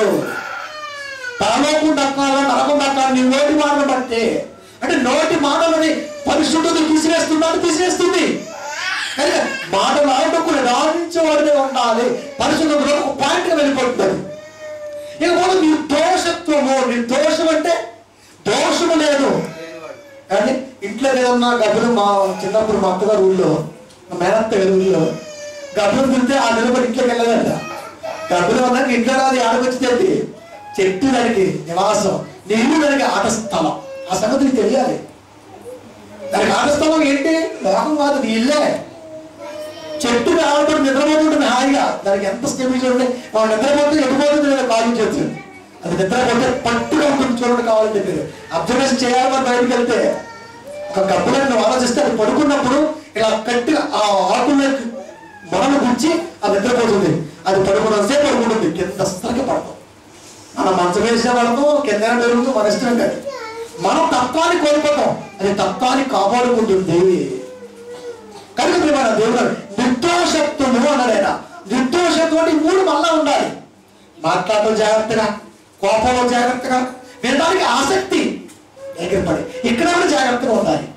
పరలోకం దక్కాలా నరకం దక్కాలి నీ నోటి మాటను బట్టే అంటే నోటి మాటలని పరిశుద్ధుడు తీసివేస్తున్నాడు తీసివేస్తుంది కనుక మాటలు ఆడటకు నిదానించేవాడినే ఉండాలి పరిశుద్ధంలో ఒక పాయింట్గా వెళ్ళిపోతుంది ఇకపోతే నిర్దోషత్వము నిర్దోషం అంటే దోషము లేదు లేనివాడు. కానీ ఇంట్లో ఏదన్నా గబ్బులు మా చిన్నప్పుడు మా అత్తగారు ఊళ్ళో మా మేనత్త గారి ఊళ్ళో గబ్బులు తింటే ఆ నిలబడి ఇంట్లోకి వెళ్ళదంట గబ్బులు ఉన్నాక ఇంట్లో రాదు ఆడకొచ్చి తెట్టి చెట్టు దానికి నివాసం నీళ్ళు దానికి ఆట స్థలం ఆ సంగతి నీకు తెలియాలి దానికి ఆట స్థలం ఏంటి లోకం కాదు నీ ఇల్లే చెట్టు ఆడబడి నిద్రపోతుంటుంది హాయిగా దానికి ఎంత స్టెబిలిటీ చూడండి వాడు నిద్రపోతే ఎటుపోతుంది లేదా కాలు చేస్తుంది అది నిద్రపోతే పట్టుగా ఉంటుంది చూడండి కావాలంటే మీరు అబ్జర్వేషన్ చేయాలి మరి బయటకు వెళ్తే ఒక గబ్బులను నువ్వు ఆలోచిస్తే అది పడుకున్నప్పుడు ఇలా గట్టిగా ఆ ఆకుల్ని మొదలు గుచ్చి అది నిద్రపోతుంది అది పడుకున్నంతసేపు పడుకుంటుంది కింద అస్సలకి పడతాం మనం మంచం వేసిన పడతాం కింద పెరుగుతూ మన ఇష్టం కాదు మనం తత్వాన్ని కోల్పోతాం అది తత్వాన్ని కాపాడుకుంటుంది కనుక ప్రియమైన దేవుడు నిర్దోషత్వము అన్నాడు ఆయన నిర్దోషత్వం అంటే ఈ మూడు మళ్ళా ఉండాలి మాట్లాడటం జాగ్రత్తగా కోపంలో జాగ్రత్తగా వినడానికి ఆసక్తి ఎగిరిపడి ఇక్కడ కూడా జాగ్రత్తగా ఉండాలి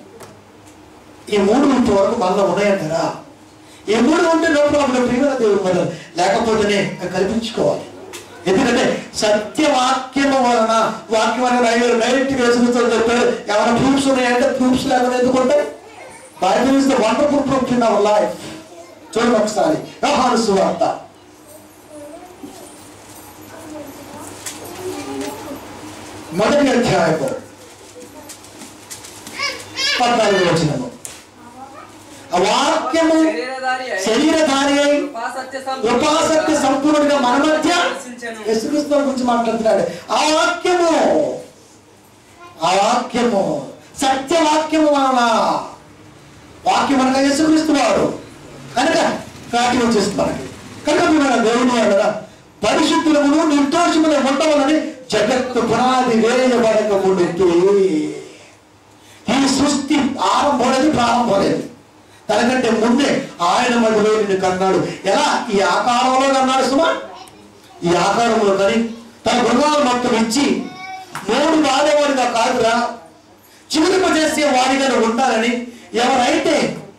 ఈ మూడు ఇంటి వరకు మనలో ఉన్నాయంటారా ఈ మూడు ఉంటే నో ప్రాబ్లం ప్రియమైన దేవుడు మరి లేకపోతేనే అవి కల్పించుకోవాలి ఎందుకంటే సత్యవాక్యము వలన వాక్యం వలన రైలు డైరెక్ట్ వేసుకుంటూ చెప్పారు ఏమైనా ప్రూఫ్స్ ఉన్నాయంటే ప్రూఫ్స్ లేకుండా ఎందుకుంటాయి Bible is the wonderful proof in our life చూడండి ఒకసారి వ్యవహార సువార్త మొదటి అధ్యాయము పద్నాలుగు వచ్చినము ఆ వాక్యము శరీరధారి అయి శరీరధారి అయి కృపాసత్య కృపాసక్తి సంపూర్ణుడిగా మన మధ్య దర్శించెను. యేసుక్రీస్తు వారి గురించి మాట్లాడుతున్నాడు ఆ వాక్యము ఆ వాక్యము సత్యవాక్యము వలన వాక్యం అనగా యేసుక్రీస్తు వాడు కనుక కాటి వచ్చేస్తుంది మనకి కనుక మన దేవుని వలన పరిశుద్ధులమును నిర్దోషముల ఉండవలని జగత్తు పునాది వేయబడక ముందుకి ఈ సృష్టి ఆరంభలేదు ప్రారంభలేదు తనకంటే ముందే ఆయన మధ్యలో నిన్ను కన్నాడు ఎలా ఈ ఆకారంలో కన్నాడు సుమా ఈ ఆకారంలో కని తన గుణాలు మొత్తం ఇచ్చి మూడు వాడేవాడిగా కాదురా చిగురింపజేసే వాడిగా నువ్వు ఉండాలని ఎవరైతే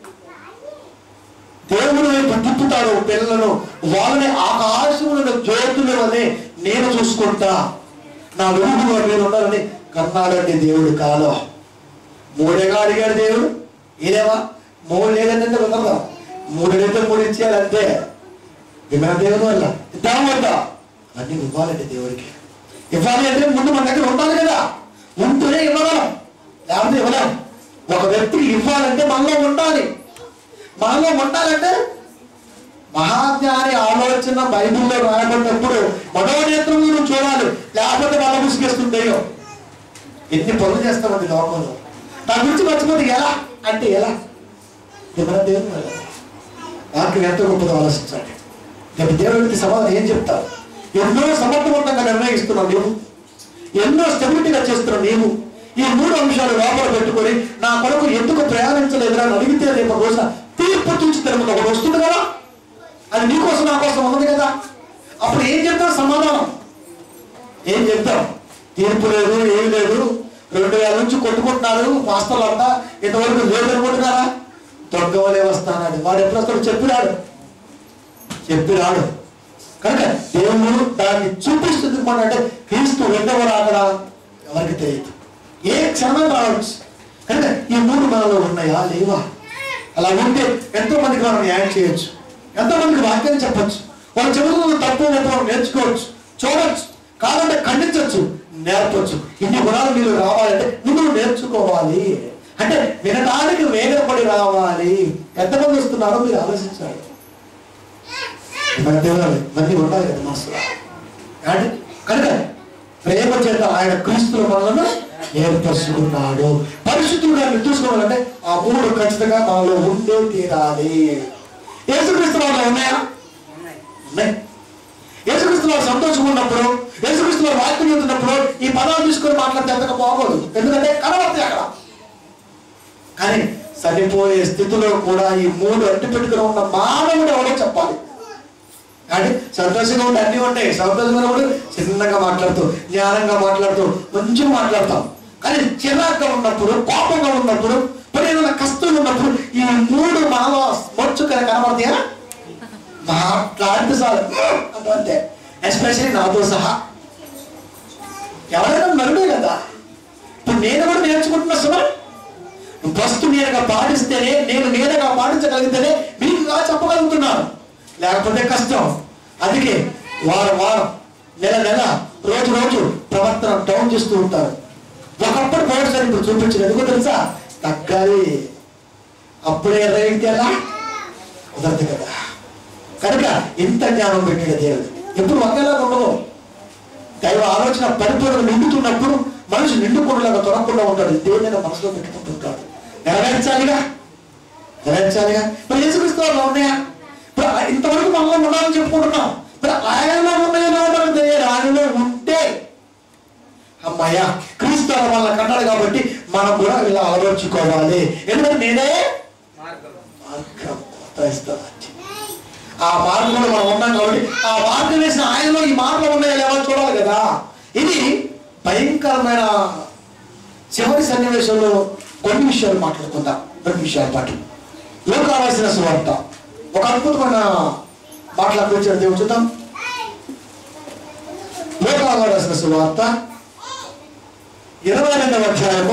దేవుని వైపు తిప్పుతాడో పిల్లలను వాళ్ళని ఆకాశములను జ్యోతుల వల్లే నేను చూసుకుంటా నా వెలుగు మీరు ఉండాలని కన్నాడండి దేవుడు కాలం మూడేగా అడిగాడు దేవుడు ఏదేవా మూడు లేదంటే కుదరదా మూడైతే మూడు ఇచ్చేయాలంటే విమల దేవుని వల్ల ఇద్దాం వద్దా అన్ని ఇవ్వాలండి దేవుడికి ఇవ్వాలి అంటే ముందు మన దగ్గర ఉండాలి కదా ఉంటేనే ఇవ్వగలం లేకపోతే ఇవ్వలేం ఒక వ్యక్తికి ఇవ్వాలంటే మనలో ఉండాలి మనలో ఉండాలంటే మహాజ్ఞాని ఆలోచన బైబిల్లో రాయబడినప్పుడు మనో నేత్రం నువ్వు చూడాలి లేకపోతే వాళ్ళ ముసుగేస్తుంటాయో ఎన్ని పనులు చేస్తామండి లోకంలో నా గురించి మర్చిపోతే ఎలా అంటే ఎలా ఇది మన దేవుని వల్ల వాక్యం ఎంతో గొప్పదో ఆలోచించండి రేపు దేవుడికి సమాధానం ఏం చెప్తావు ఎన్నో సమర్థవంతంగా నిర్ణయిస్తున్నావు నీవు ఎన్నో స్టెబిలిటీగా చేస్తున్నావు నీవు ఈ మూడు అంశాలు లోపల పెట్టుకొని నా కొరకు ఎందుకు ప్రయాణించలేదురా అని అడిగితే రేపు ఒక రోజున తీర్పు చూసి తిరుగుతుంది ఒకటి వస్తుంది కదా అది నీకోసం నా కోసం ఉన్నది కదా అప్పుడు ఏం చెప్తావు సమాధానం ఏం చెప్తాం తీర్పు లేదు ఏమి లేదు రెండు వేల నుంచి కొట్టుకుంటున్నారు మాస్టర్లు అంతా ఇంతవరకు లేదు అనుకుంటున్నారా దొంగవలే వస్తానని వాడు ఎప్పుడు వస్తాడు చెప్పిరాడు చెప్పిరాడు కనుక దేవుడు దాన్ని చూపిస్తుంది మన అంటే క్రీస్తు రెండవ రాకడా ఎవరికి తెలియదు ఏ క్షణం రావచ్చు కనుక ఈ మూడు మనలో ఉన్నాయా లేవా అలా ఉంటే ఎంతో మందికి మనం న్యాయం చేయొచ్చు ఎంతో మందికి వాక్యం చెప్పొచ్చు వాళ్ళ చెబుతున్న తప్పు ఒప్పు మనం నేర్చుకోవచ్చు చూడొచ్చు కాదంటే ఖండించవచ్చు నేర్పొచ్చు ఇన్ని గుణాలు మీరు రావాలంటే నువ్వు నేర్చుకోవాలి అంటే వినడానికి వేగపడి రావాలి ఎంతమంది వస్తున్నారో మీరు ఆలోచించాలి మన దేవుడు మంది ఉండాలి కదా మనసులో అంటే కనుక ప్రేమ చేత ఆయన క్రీస్తుల మనలను ఏర్పరచుకున్నాడు పరిశుద్ధులుగా నిర్దూసుకోవాలంటే ఆ మూడు ఖచ్చితంగా మనలో ఉండే తీరాలి యేసుక్రీస్తు మనలో ఉన్నాయా ఉన్నాయి. ఉన్నాయి యేసుక్రీస్తు వారు సంతోషం ఉన్నప్పుడు యేసుక్రీస్తు వారు వాక్యం చెందినప్పుడు ఈ పదాలు తీసుకొని మాట్లాడితే ఎంతగా బాగోదు ఎందుకంటే కనబడతాయి అక్కడ కానీ సరిపోయే స్థితిలో కూడా ఈ మూడు అడ్డు పెట్టుకుని ఉన్న మానవుడు ఎవరో చెప్పాలి కానీ సంతోషంగా ఉంటే అన్ని ఉంటాయి సంతోషంగా ఉన్నప్పుడు చిన్నగా మాట్లాడుతూ జ్ఞానంగా మాట్లాడుతూ మంచిగా మాట్లాడతాం కానీ చిరాగ్గా ఉన్నప్పుడు కోపంగా ఉన్నప్పుడు మరి ఏదైనా కష్టం ఉన్నప్పుడు ఈ మూడు మనలో మొచ్చుకొని కనబడతాయా మాట్లాడితే చాలు అంటూ అంతే ఎస్పెషల్లీ నాతో సహా ఎవరైనా నరుడే కదా ఇప్పుడు నేను కూడా నేర్చుకుంటున్నా సుమా ఫస్ట్ నేనుగా పాటిస్తేనే నేను నేనుగా పాటించగలిగితేనే మీకు ఇలా చెప్పగలుగుతున్నాను లేకపోతే కష్టం అందుకే వారం వారం నెల నెల రోజు రోజు ప్రవర్తన డౌన్ చేస్తూ ఉంటారు ఒకప్పుడు పోటీ ఇప్పుడు చూపించలేదు ఎందుకో తెలుసా తగ్గాలి అప్పుడే రైతే ఎలా కుదరదు కదా కనుక ఇంత జ్ఞానం పెట్టాడు దేవుడు ఎప్పుడు ఒకేలా ఉండవు దైవ ఆలోచన పరిపూర్ణ నిండుతున్నప్పుడు మనిషి నిండుకుండలాగా తొరకుండా ఉంటాడు దేవుని మనసులో పెట్టుకుంటుంటాడు నెరవేర్చాలిగా నెరవేర్చాలిగా మరి యేసుక్రీస్తు వారిలో ఉన్నాయా ఇప్పుడు ఇంతవరకు మనలో ఉండాలని చెప్పుకుంటున్నాం మరి ఆయనలో ఉన్నాయో మనకు తెలియదు ఆయనలో ఉంటే అమ్మాయ్యా క్రీస్తు వల్ల కన్నాడు కాబట్టి మనం కూడా ఇలా అలవర్చుకోవాలి ఎందుకంటే నేనే మార్గం మార్గం క్రైస్తవ ఆ మార్గంలో మనం ఉన్నాం కాబట్టి ఆ మార్గం వేసిన ఆయనలో ఈ మార్గం ఉన్నాయో లేవో చూడాలి కదా ఇది భయంకరమైన చివరి సన్నివేశంలో కొన్ని విషయాలు మాట్లాడుకుందాం కొన్ని విషయాల పాటు లోకావాల్సిన సువార్త ఒక అద్భుతమైన మాట్లాడుకొచ్చిన దేవుడు చూద్దాం లోకావాల్సిన సువార్త ఇరవై రెండవ అధ్యాయము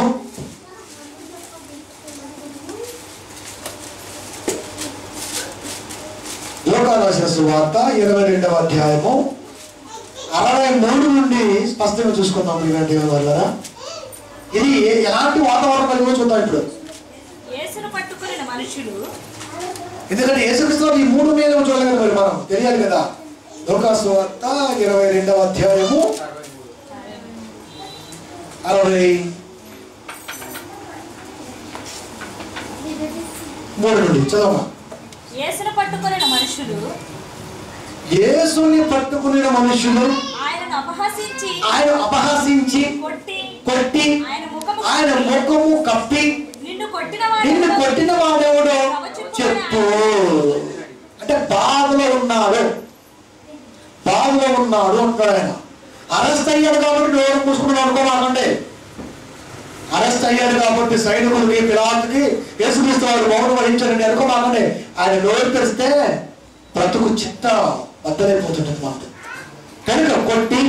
లోకాల రాసిన సువార్త ఇరవై రెండవ అధ్యాయము అరవై మూడు నుండి స్పష్టంగా చూసుకుందాం ప్రియమైన దేవుని వల్ల ఇది ఏ- ఎలాంటి వాతావరణం కలిగి చూద్దాం ఇప్పుడు యేసును పట్టుకుని మనుషులు ఎందుకంటే యేసుక్రీస్తు ఈ మూడు మీద చూడలేదు మరి మనం తెలియాలి కదా లోకాసు వార్త ఇరవై రెండవ అధ్యాయము అరవై మూడు నుండి చదవమా యేసును పట్టుకుని మనుషులు యేసుని పట్టుకునే మనుషులు ఆయనను అపహసించి ఆయన అపహాసించి కొట్టి కొట్టి ఆయన ముఖము ఆయన ముఖము కప్పి నిన్ను కొట్టిన నిన్ను వాడు కొట్టిన వాడెవడో చెప్పు అంటే బాధలో ఉన్నాడు బాధలో ఉన్నాడు అంటాడు ఆయన అరెస్ట్ అయ్యాడు కాబట్టి నోరు మూసుకుని అనుకోమాకండి అరెస్ట్ అయ్యాడు కాబట్టి సైనికులకి పిలాతుకి యేసుక్రీస్తు వారు మౌనం వహించారని అనుకోమాకండి ఆయన నోరు తెరిస్తే బ్రతుకు చిత్త బద్దలైపోతుంటుంది మాకు కనుక కొట్టి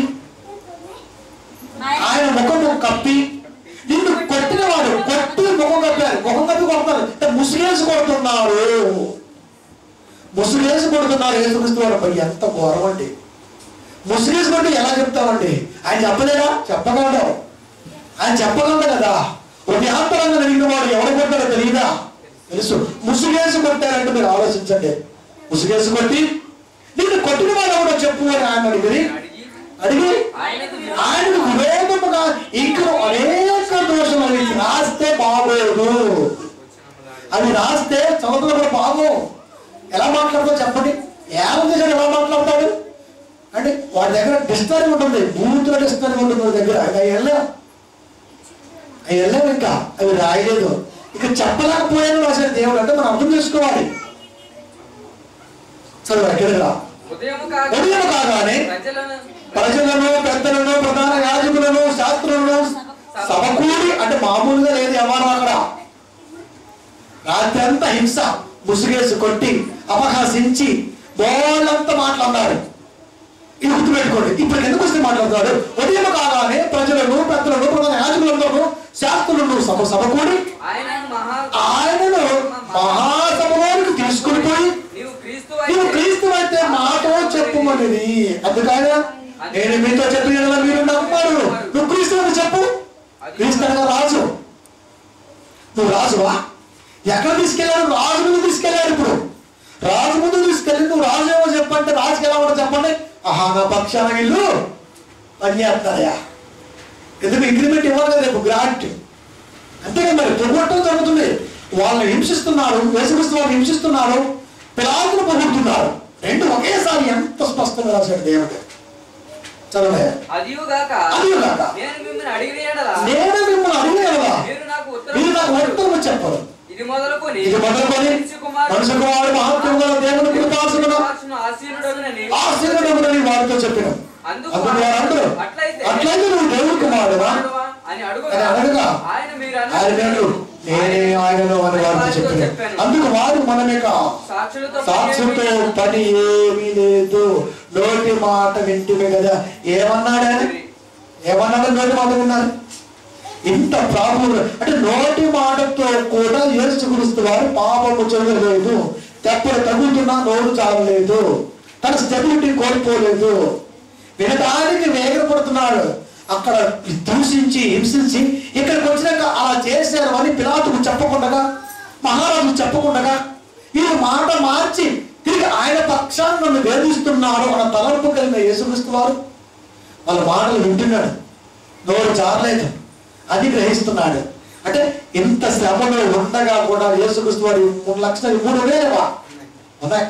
ఆయన ఆయన ముఖము కప్పి నిన్ను కొట్టిన వాడు కొట్టి ముఖం కప్పారు ముఖం కప్పి కొడతారు అంటే ముసుగేసి కొడుతున్నారు ముసుగేసి కొడుతున్నారు యేసుక్రీస్తు వారు అబ్బాయి ఎంత ఘోరం అండి ముసుగేసి కొట్టి ఎలా చెప్తామండి ఆయన చెప్పలేదా చెప్పగలడు ఆయన చెప్పగలడు కదా హృదయాంతరంగా జరిగిన వాడు ఎవరు కొట్టారో తెలియదా తెలుసు ముసుగేసి కొట్టారంటే మీరు ఆలోచించండి ముసుగేసి కొట్టి నిన్ను కొట్టిన వాడు ఎవడో చెప్పు అని ఆయన అడిగి అడిగి ఆయనకు ఆయనకు విరోధముగా ఇంకా అనేక దోషం అవి రాస్తే బాగోదు అవి రాస్తే చదువుతున్న కూడా బాగో ఎలా మాట్లాడతావు చెప్పండి ఏమంది సార్ ఎలా మాట్లాడతాడు అంటే వాడి దగ్గర డిస్టరీ ఉంటుంది బూతుల డిస్టరీ ఉంటుంది వాడి దగ్గర ఆయన వెళ్ళాం అవి వెళ్ళాం ఇంకా అవి రాయలేదు ఇక చెప్పలేకపోయాను రాశాడు దేవుడు అంటే మనం అర్థం చేసుకోవాలి చదువు ఎక్కడికి రా ఉదయం ఉదయం కాగానే ప్రజలను ప్రజలను పెద్దలను ప్రధాన యాజకులను శాస్త్రులను సమకూడి అంటే మామూలుగా లేదు ఎవరు అక్కడ రాత్రి అంతా హింస ముసుగేసి కొట్టి అపహాసించి వాళ్ళంతా మాట్లాడినారు ఇది గుర్తుపెట్టుకోండి ఇప్పుడు ఎందుకు వస్తే మాట్లాడతాడు ఉదయం కాగానే ప్రజలను పెద్దలను ప్రధాన యాజకులందరూ శాస్త్రులను సభ సమకూడి ఆయన మహా ఆయనను మహాసభలోనికి తీసుకుని పోయి నీవు క్రీస్తు నువ్వు అయితే క్రీస్తు అయితే మాతో చెప్పుమనేది అందుకని నేను మీతో చెప్పిన యెడల మీరు నమ్మరు నువ్వు క్రీస్తు అని చెప్పు క్రీస్తు అనగా రాజు నువ్వు రాజువా ఎక్కడ తీసుకెళ్ళారు రాజు ముందు తీసుకెళ్ళారు ఇప్పుడు రాజు ముందు తీసుకెళ్ళి నువ్వు రాజు ఏమో చెప్పంటే రాజుకి ఎలా ఉండదు చెప్పండి ఆహా నా పక్షాన వీళ్ళు పని చేస్తారయ్యా ఎందుకు ఇంక్రిమెంట్ ఇవ్వాలి కదా రేపు గ్రాంట్ అంతేగా మరి పొగొట్టడం జరుగుతుంది వాళ్ళని హింసిస్తున్నారు యేసుక్రీస్తు వాళ్ళని హింసిస్తున్నారు పిలాతులు పొగుడుతున్నారు రెండు ఒకేసారి ఎంత స్పష్టంగా రాశాడు దేవుడు చదవే అదియుగాక అదియుగాక. నేను మిమ్మల్ని అడిగిన యెడల నేను మిమ్మల్ని అడిగిన మీరు నాకు మీరు నాకు ఉత్తరం ఉత్తరం చెప్పరు ఇది మొదలుకొని ఇది మొదలుకొని మనిషి కుమారుడు మనుషు కుమారుడు మహాత్ముడు గల దేవుని కృపాసుడు కుమార్తెను ఆశీనుడగునని ఆశీర్వదములని వారితో చెప్పిన అందుకు అందుకు వారు అందరూ అట్లయితే అట్లయితే నువ్వు దేవుని కుమారుడువా కుమారుడువా అని అని అడుగుగా అడగగా ఆయన మీరు ఆయన నేడు నేనే ఆయనను అని వారితో చెప్పిన అందుకు వారు మనమేక సాక్షులతో సాక్షులతో పని ఏమీ లేదు నోటి మాట వింటిమే కదా ఏమన్నాడు ఆయన ఏమన్నాడు నోటి మాట విన్నారు ఇంత ప్రాబ్లం అంటే నోటి మాటతో కూడా యేసుక్రీస్తు వారు పాపము చేయలేదు తెప్పలు తగులుతున్నా నోరు చాలలేదు తన స్టెబిలిటీ కోల్పోలేదు వినడానికి వేగపడుతున్నాడు అక్కడ దూషించి హింసించి ఇక్కడికి వచ్చినాక అలా చేశారు అని పిలాతుకు చెప్పకుండా మహారాజు చెప్పకుండా ఇది మాట మార్చి తిరిగి ఆయన పక్షాన్ని నన్ను వేధిస్తున్నారు అన్న తలంపు కలిగిన యేసుక్రీస్తు వారు వాళ్ళ మాటలు వింటున్నాడు నోరు జారలేదు అది గ్రహిస్తున్నాడు అంటే ఇంత శ్రమలో ఉండగా కూడా యేసుక్రీస్తు వారి మూడు లక్షల ఈ మూడు ఉన్నాయా ఉన్నాయి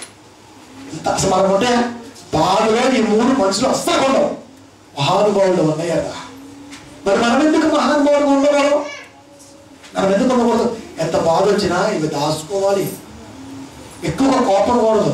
ఇంత అసలు మనం ఉంటే బాధలో ఈ మూడు మనుషులు అస్సలు ఉండవు మహానుభావులు ఉన్నాయట మరి మనం ఎందుకు మహానుభావులు ఉండకూడదు మనం ఎందుకు ఉండకూడదు ఎంత బాధ వచ్చినా ఇవి దాచుకోవాలి ఎక్కువగా కోపడకూడదు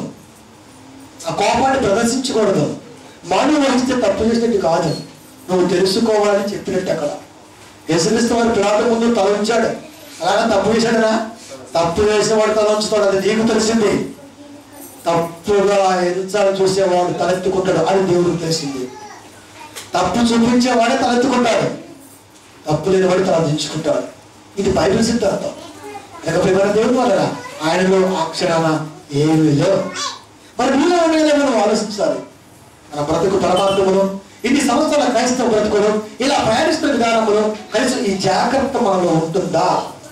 ఆ కోపాన్ని ప్రదర్శించకూడదు మానవ వహిస్తే తప్పు చేసినట్టు కాదు నువ్వు తెలుసుకోవాలని చెప్పినట్టు అక్కడ యేసుక్రీస్తు వారి పిలాత ముందు తల ఉంచాడు అలాగే తప్పు చేశాడనా తప్పు చేసిన వాడు తల ఉంచుతాడు అది నీకు తెలిసింది తప్పుగా ఎంచాలని చూసేవాడు తలెత్తుకుంటాడు అది దేవుడికి తెలిసింది తప్పు చూపించేవాడే తలెత్తుకుంటాడు తప్పు లేని వాడు తల దించుకుంటాడు ఇది బైబిల్ సిద్ధాంతం లేకపోతే మన దేవుడు వలన ఆయనలో అక్షరాన ఏమీ లేవు మరి మీలో ఉండేలా మనం ఆలోచించాలి మన బ్రతుకు పరమార్థములు ఇన్ని సంవత్సరాల క్రైస్తవ బ్రతుకులు ఇలా ప్రయాణిస్తున్న విధానములు కనీసం ఈ జాగ్రత్త మనలో ఉంటుందా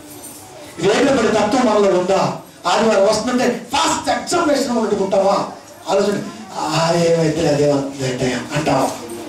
వేగపడి తత్వం మనలో ఉందా ఆదివారం వస్తుంటే ఫాస్ట్ ఎక్సర్వేషన్ వండుకుంటావా ఆలోచన "ఆ, ఏమైతే అదే అవుతుంది అంటావా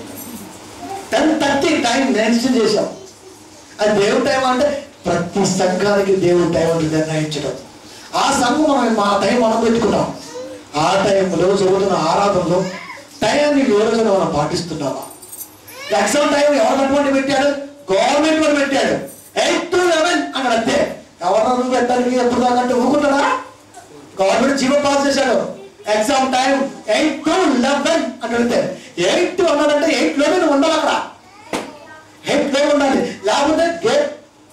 టెన్ థర్టీ టైం మెన్షన్ చేశాం అది దేవుడి టైం అంటే ప్రతి సంఘానికి దేవుడి టైం అంటే నిర్ణయించడం ఆ సంఘం మనం మా టైం మనం పెట్టుకున్నాం ఆ టైంలో జరుగుతున్న ఆరాధనలో టైంని ఈ రోజున మనం పాటిస్తున్నామా ఎగ్జామ్ టైం ఎవరు కట్టుబడి పెట్టాడు గవర్నమెంట్ వాడు పెట్టాడు ఎయిట్ టు లెవెన్ అక్కడ అంతే ఎవరు పెట్టడానికి ఎప్పుడు దాకా అంటే ఊరుకుంటాడా గవర్నమెంట్ జీవో పాస్ చేశాడు exam time eight to eleven అని అడిగితే ఎయిట్ టు అన్నాడంటే ఎయిట్ లోనే నువ్వు ఉండాలి అక్కడ ఎయిట్ లో ఉండాలి లేకపోతే గేట్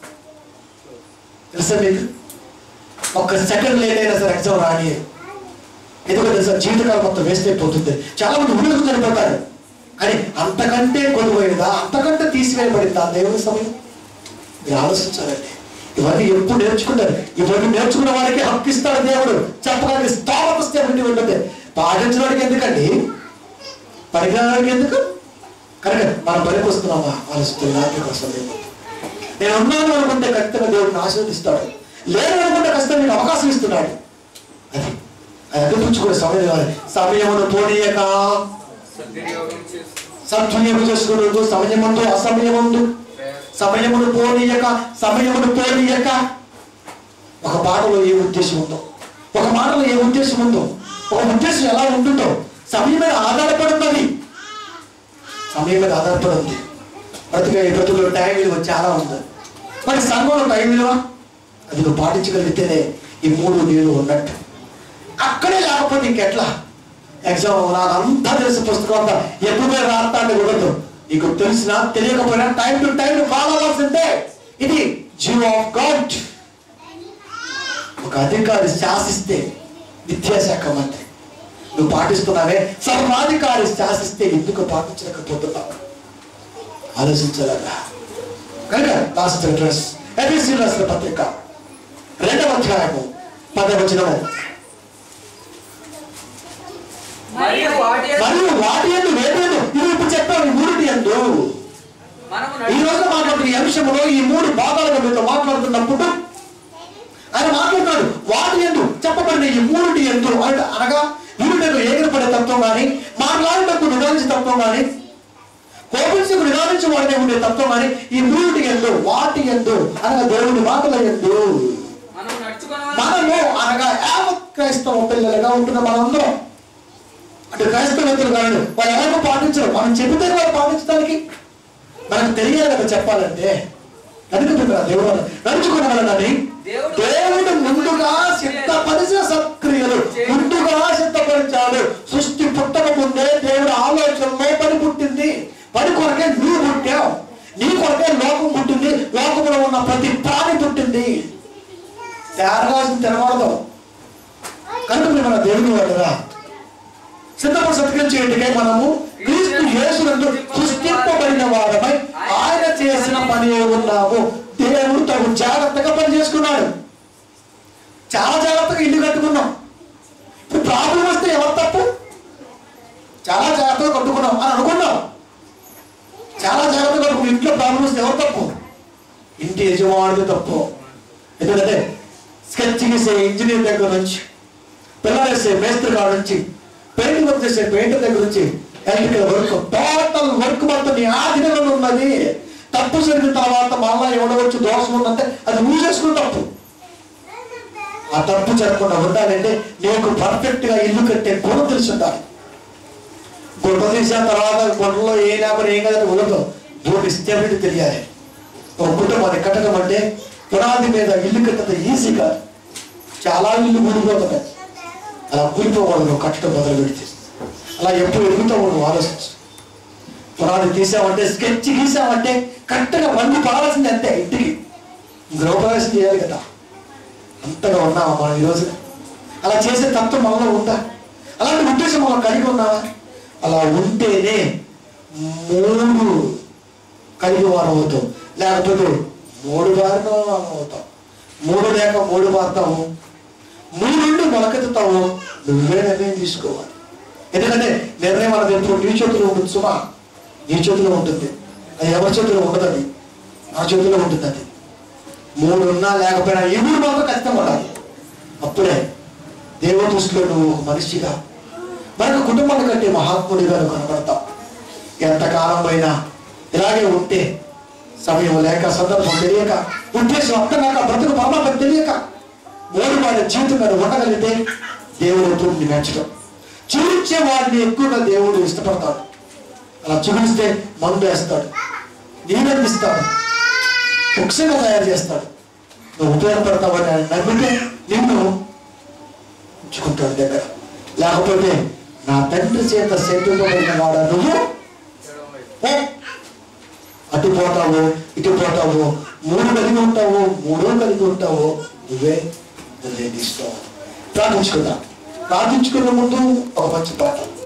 తెలుసా మీకు ఒక్క సెకండ్ లేట్ అయినా సరే ఎగ్జామ్ రాని ఎందుకంటే తెలుసా జీవితకాలం మొత్తం వేస్ట్ అయిపోతుంది చాలా మంది ఊళ్ళకు చనిపోతారు కానీ అంతకంటే కొనుగోయిందా అంతకంటే తీసివేయబడిందా దేవుని సమయం మీరు ఆలోచించాలండి ఇవన్నీ ఎప్పుడు నేర్చుకుంటారు ఇవన్నీ నేర్చుకున్న వాడికి హక్కు ఇస్తాడు దేవుడు చెప్పడానికి స్థాపక స్థితి ఉంటుంది పాటించడానికి ఎందుకండి పరిజ్ఞానానికి ఎందుకు కనుక మనం పనికి వస్తున్నామా ఆలోచిస్తుంది రాత్రి కోసం నేను ఉన్నాను అనుకుంటే ఖచ్చితంగా దేవుడిని ఆశీర్వదిస్తాడు లేదు అనుకుంటే ఖచ్చితంగా నీకు అవకాశం ఇస్తున్నాడు అది అది అందిపుచ్చుకునే సమయం కావాలి సమయమును పోనీయక సద్వినియోగం చేస్తూ సద్వినియోగం చేసుకున్నట్టు సమయమందు అసమయమందు సమయమును పోనీయక సమయమును పోనీయక ఒక పాటలో ఏ ఉద్దేశం ఉందో ఒక మాటలో ఏ ఉద్దేశం ఉందో ఒక ఉద్దేశం ఎలా ఉంటుందో సమయం మీద ఆధారపడి ఉన్నది సమయం మీద ఆధారపడి ఉంది బ్రతుక బ్రతుకులో టైం విలువ చాలా ఉంది మరి సంఘంలో టైం విలువ అది నువ్వు పాటించగలిగితేనే ఈ మూడు నీళ్ళు ఉన్నట్టు అక్కడే లేకపోతే ఇంకెట్లా ఎగ్జామ్ నాకు అంతా తెలిసి పుస్తకం అంతా ఎప్పుడు పోయి రాస్తా అంటే ఉండదు నీకు తెలిసినా తెలియకపోయినా టైం టు టైం ఫాలో అవ్వాల్సిందే ఇది జీవ్ ఆఫ్ గాడ్ ఒక అధికారి శాసిస్తే విద్యాశాఖ మంత్రి నువ్వు పాటిస్తున్నావే సర్వాధికారి శాసిస్తే ఎందుకు పాటించలేకపోతున్నావు ఆలోచించాలన్నా కనుక లాస్ట్ అడ్రస్ ఎబిసి రాసిన పత్రిక రెండవ అధ్యాయము పదవచనము మరియు వాటి మరియు వాటి ఎందు వేరేదు ఇవి ఇప్పుడు చెప్పాను ఈ మూడిటి ఎందు మనము ఈ నడి- రోజు మాట్లాడుతున్న ఈ అంశంలో ఈ మూడు భాగాలుగా మీతో మాట్లాడుతున్నప్పుడు ఆయన మాట్లాడుతున్నాడు వాటి ఎందు చెప్పబడిన ఈ మూడిటి ఎందు అంటే అనగా వీరుడకు ఎగిరిపడే తత్వం కానీ మాట్లాడటకు నిదానించే తత్వం కానీ కోపించకు నిదానించి వాడినే ఉండే తత్వం కానీ ఈ మూడిటి ఎందు వాటి ఎందు అనగా దేవుని మాటల ఎందు మనము నడుచుకోవాలి మనము అనగా యావత్ క్రైస్తవ పిల్లలుగా ఉంటున్న మనందరం అంటే క్రైస్తవేతలు కాదు వాళ్ళు ఎలాగో పాటించరు మనం చెబితే వాళ్ళు పాటించడానికి మనకు తెలియాలి కదా చెప్పాలంటే అందుకే దేవుడు నడుచుకున్నాడని దేవుడు- దేవుడు ముందుగా సిద్ధపరిచిన సత్క్రియలు ముందుగా సిద్ధపరిచాడు సృష్టి పుట్టక ముందే దేవుడు ఆలోచనలో పని పుట్టింది పని కొరకే నువ్వు పుట్టావు నీ కొరకే లోకం పుట్టింది లోకంలో ఉన్న ప్రతి ప్రాణి పుట్టింది తేరగాల్సిన తినకూడదు కనుక మీరు మన దేవుని వాళ్ళరా సిద్ధపడి సత్కరించేటికై మనము క్రీస్తు యేసునందు సృష్టింపబడిన వారమై ఆయన చేసిన పని ఉన్నాము దేవుడు తగు జాగ్రత్తగా పని చేసుకున్నాడు చాలా జాగ్రత్తగా ఇల్లు కట్టుకున్నాం ఇప్పుడు ప్రాబ్లం వస్తే ఎవరు తప్పు చాలా జాగ్రత్తగా కట్టుకున్నాం అని అనుకున్నాం చాలా జాగ్రత్తగా కట్టుకున్నాం ఇంట్లో ప్రాబ్లం వస్తే ఎవరు తప్పు ఇంటి యజమానుడు తప్పు ఎందుకంటే స్కెచ్ గీసే ఇంజనీర్ దగ్గర నుంచి పిల్లలు వేసే మేస్త్రి కాడ నుంచి పెయింటింగ్ వర్క్ చేసే పెయింటర్ దగ్గర నుంచి ఎలక్ట్రికల్ వర్క్ టోటల్ వర్క్ మొత్తం నీ ఆధీనంలో ఉన్నది తప్పు జరిగిన తర్వాత మళ్ళా ఎవడవచ్చు దోషం ఉందంటే అది నువ్వు చేసుకున్న తప్పు ఆ తప్పు జరగకుండా ఉండాలంటే నీకు పర్ఫెక్ట్ గా ఇల్లు కట్టే గుణం తెలిసి ఉండాలి గుడ్డ తీసిన తర్వాత గుడ్డలో ఏ లేకపోతే ఏం కదంటే ఉండదు బోర్డు స్టెబిలిటీ తెలియాలి ఒక కుటుంబాన్ని కట్టడం అంటే పునాది మీద ఇల్లు కట్టడం ఈజీ కాదు చాలా ఇల్లు కూలిపోతున్నాయి అలా కూలిపోకూడదు నువ్వు కట్టడం మొదలు పెడితే అలా ఎప్పుడు ఎదుగుతావు నువ్వు ఆలోచించు పునాది తీసావంటే స్కెచ్ గీసావంటే కరెక్ట్గా బండి పడాల్సింది అంతే ఇంటికి గృహప్రవేశం చేయాలి కదా అంతగా ఉన్నావా మనం ఈరోజు అలా చేసే తత్వం మనలో ఉందా అలాంటి ఉద్దేశం మనం కలిగి ఉన్నావా అలా ఉంటేనే మూడు కలిగి వారం అవుతాం లేకపోతే మూడు బారిన వారం అవుతాం మూడు లేక మూడు మారుతాము మూడు నుండి మొలకెత్తుతావు నువ్వే నిర్ణయం తీసుకోవాలి ఎందుకంటే నిర్ణయం అన్నది ఎప్పుడు నీ చేతిలో ఉంటుంది సుమా నీ చేతిలో ఉంటుంది అది ఎవరి చేతిలో ఉండదు అది నా చేతిలో ఉంటుంది అది మూడు ఉన్నా లేకపోయినా ఈ మూడు మాత్రం ఖచ్చితంగా ఉండాలి అప్పుడే దేవ దృష్టిలో నువ్వు ఒక మనిషిగా మనకు కుటుంబాల కంటే మహాత్ముడిగా నువ్వు కనబడతావు ఎంతకాలం అయినా ఇలాగే ఉంటే సమయం లేక సందర్భం తెలియక ఉద్దేశం అర్థం కాక బ్రతుకు పరమాత్మ తెలియక మూడు వారి జీవితం మీద ఉండగలిగితే దేవుడు ఎప్పుడు నిన్ను మెచ్చడం జీవించే వారిని ఎక్కువగా దేవుడు ఇష్టపడతాడు అలా చూపిస్తే మందు వేస్తాడు నీరందిస్తాడు వృక్షంగా తయారు చేస్తాడు నువ్వు ఉపయోగపడతావని ఆయన నమ్మితే నిన్ను ఉంచుకుంటాడు దగ్గర లేకపోతే నా తండ్రి చేత సేతుకోబడిన వాడా నువ్వు పో. అటు పోతావు ఇటు పోతావు మూడు కలిగి ఉంటావు మూడో కలిగి ఉంటావు నువ్వే నిర్ణయిస్తావు ప్రార్థించుకుందాం ప్రార్థించుకునే ముందు ఒక మంచి పాట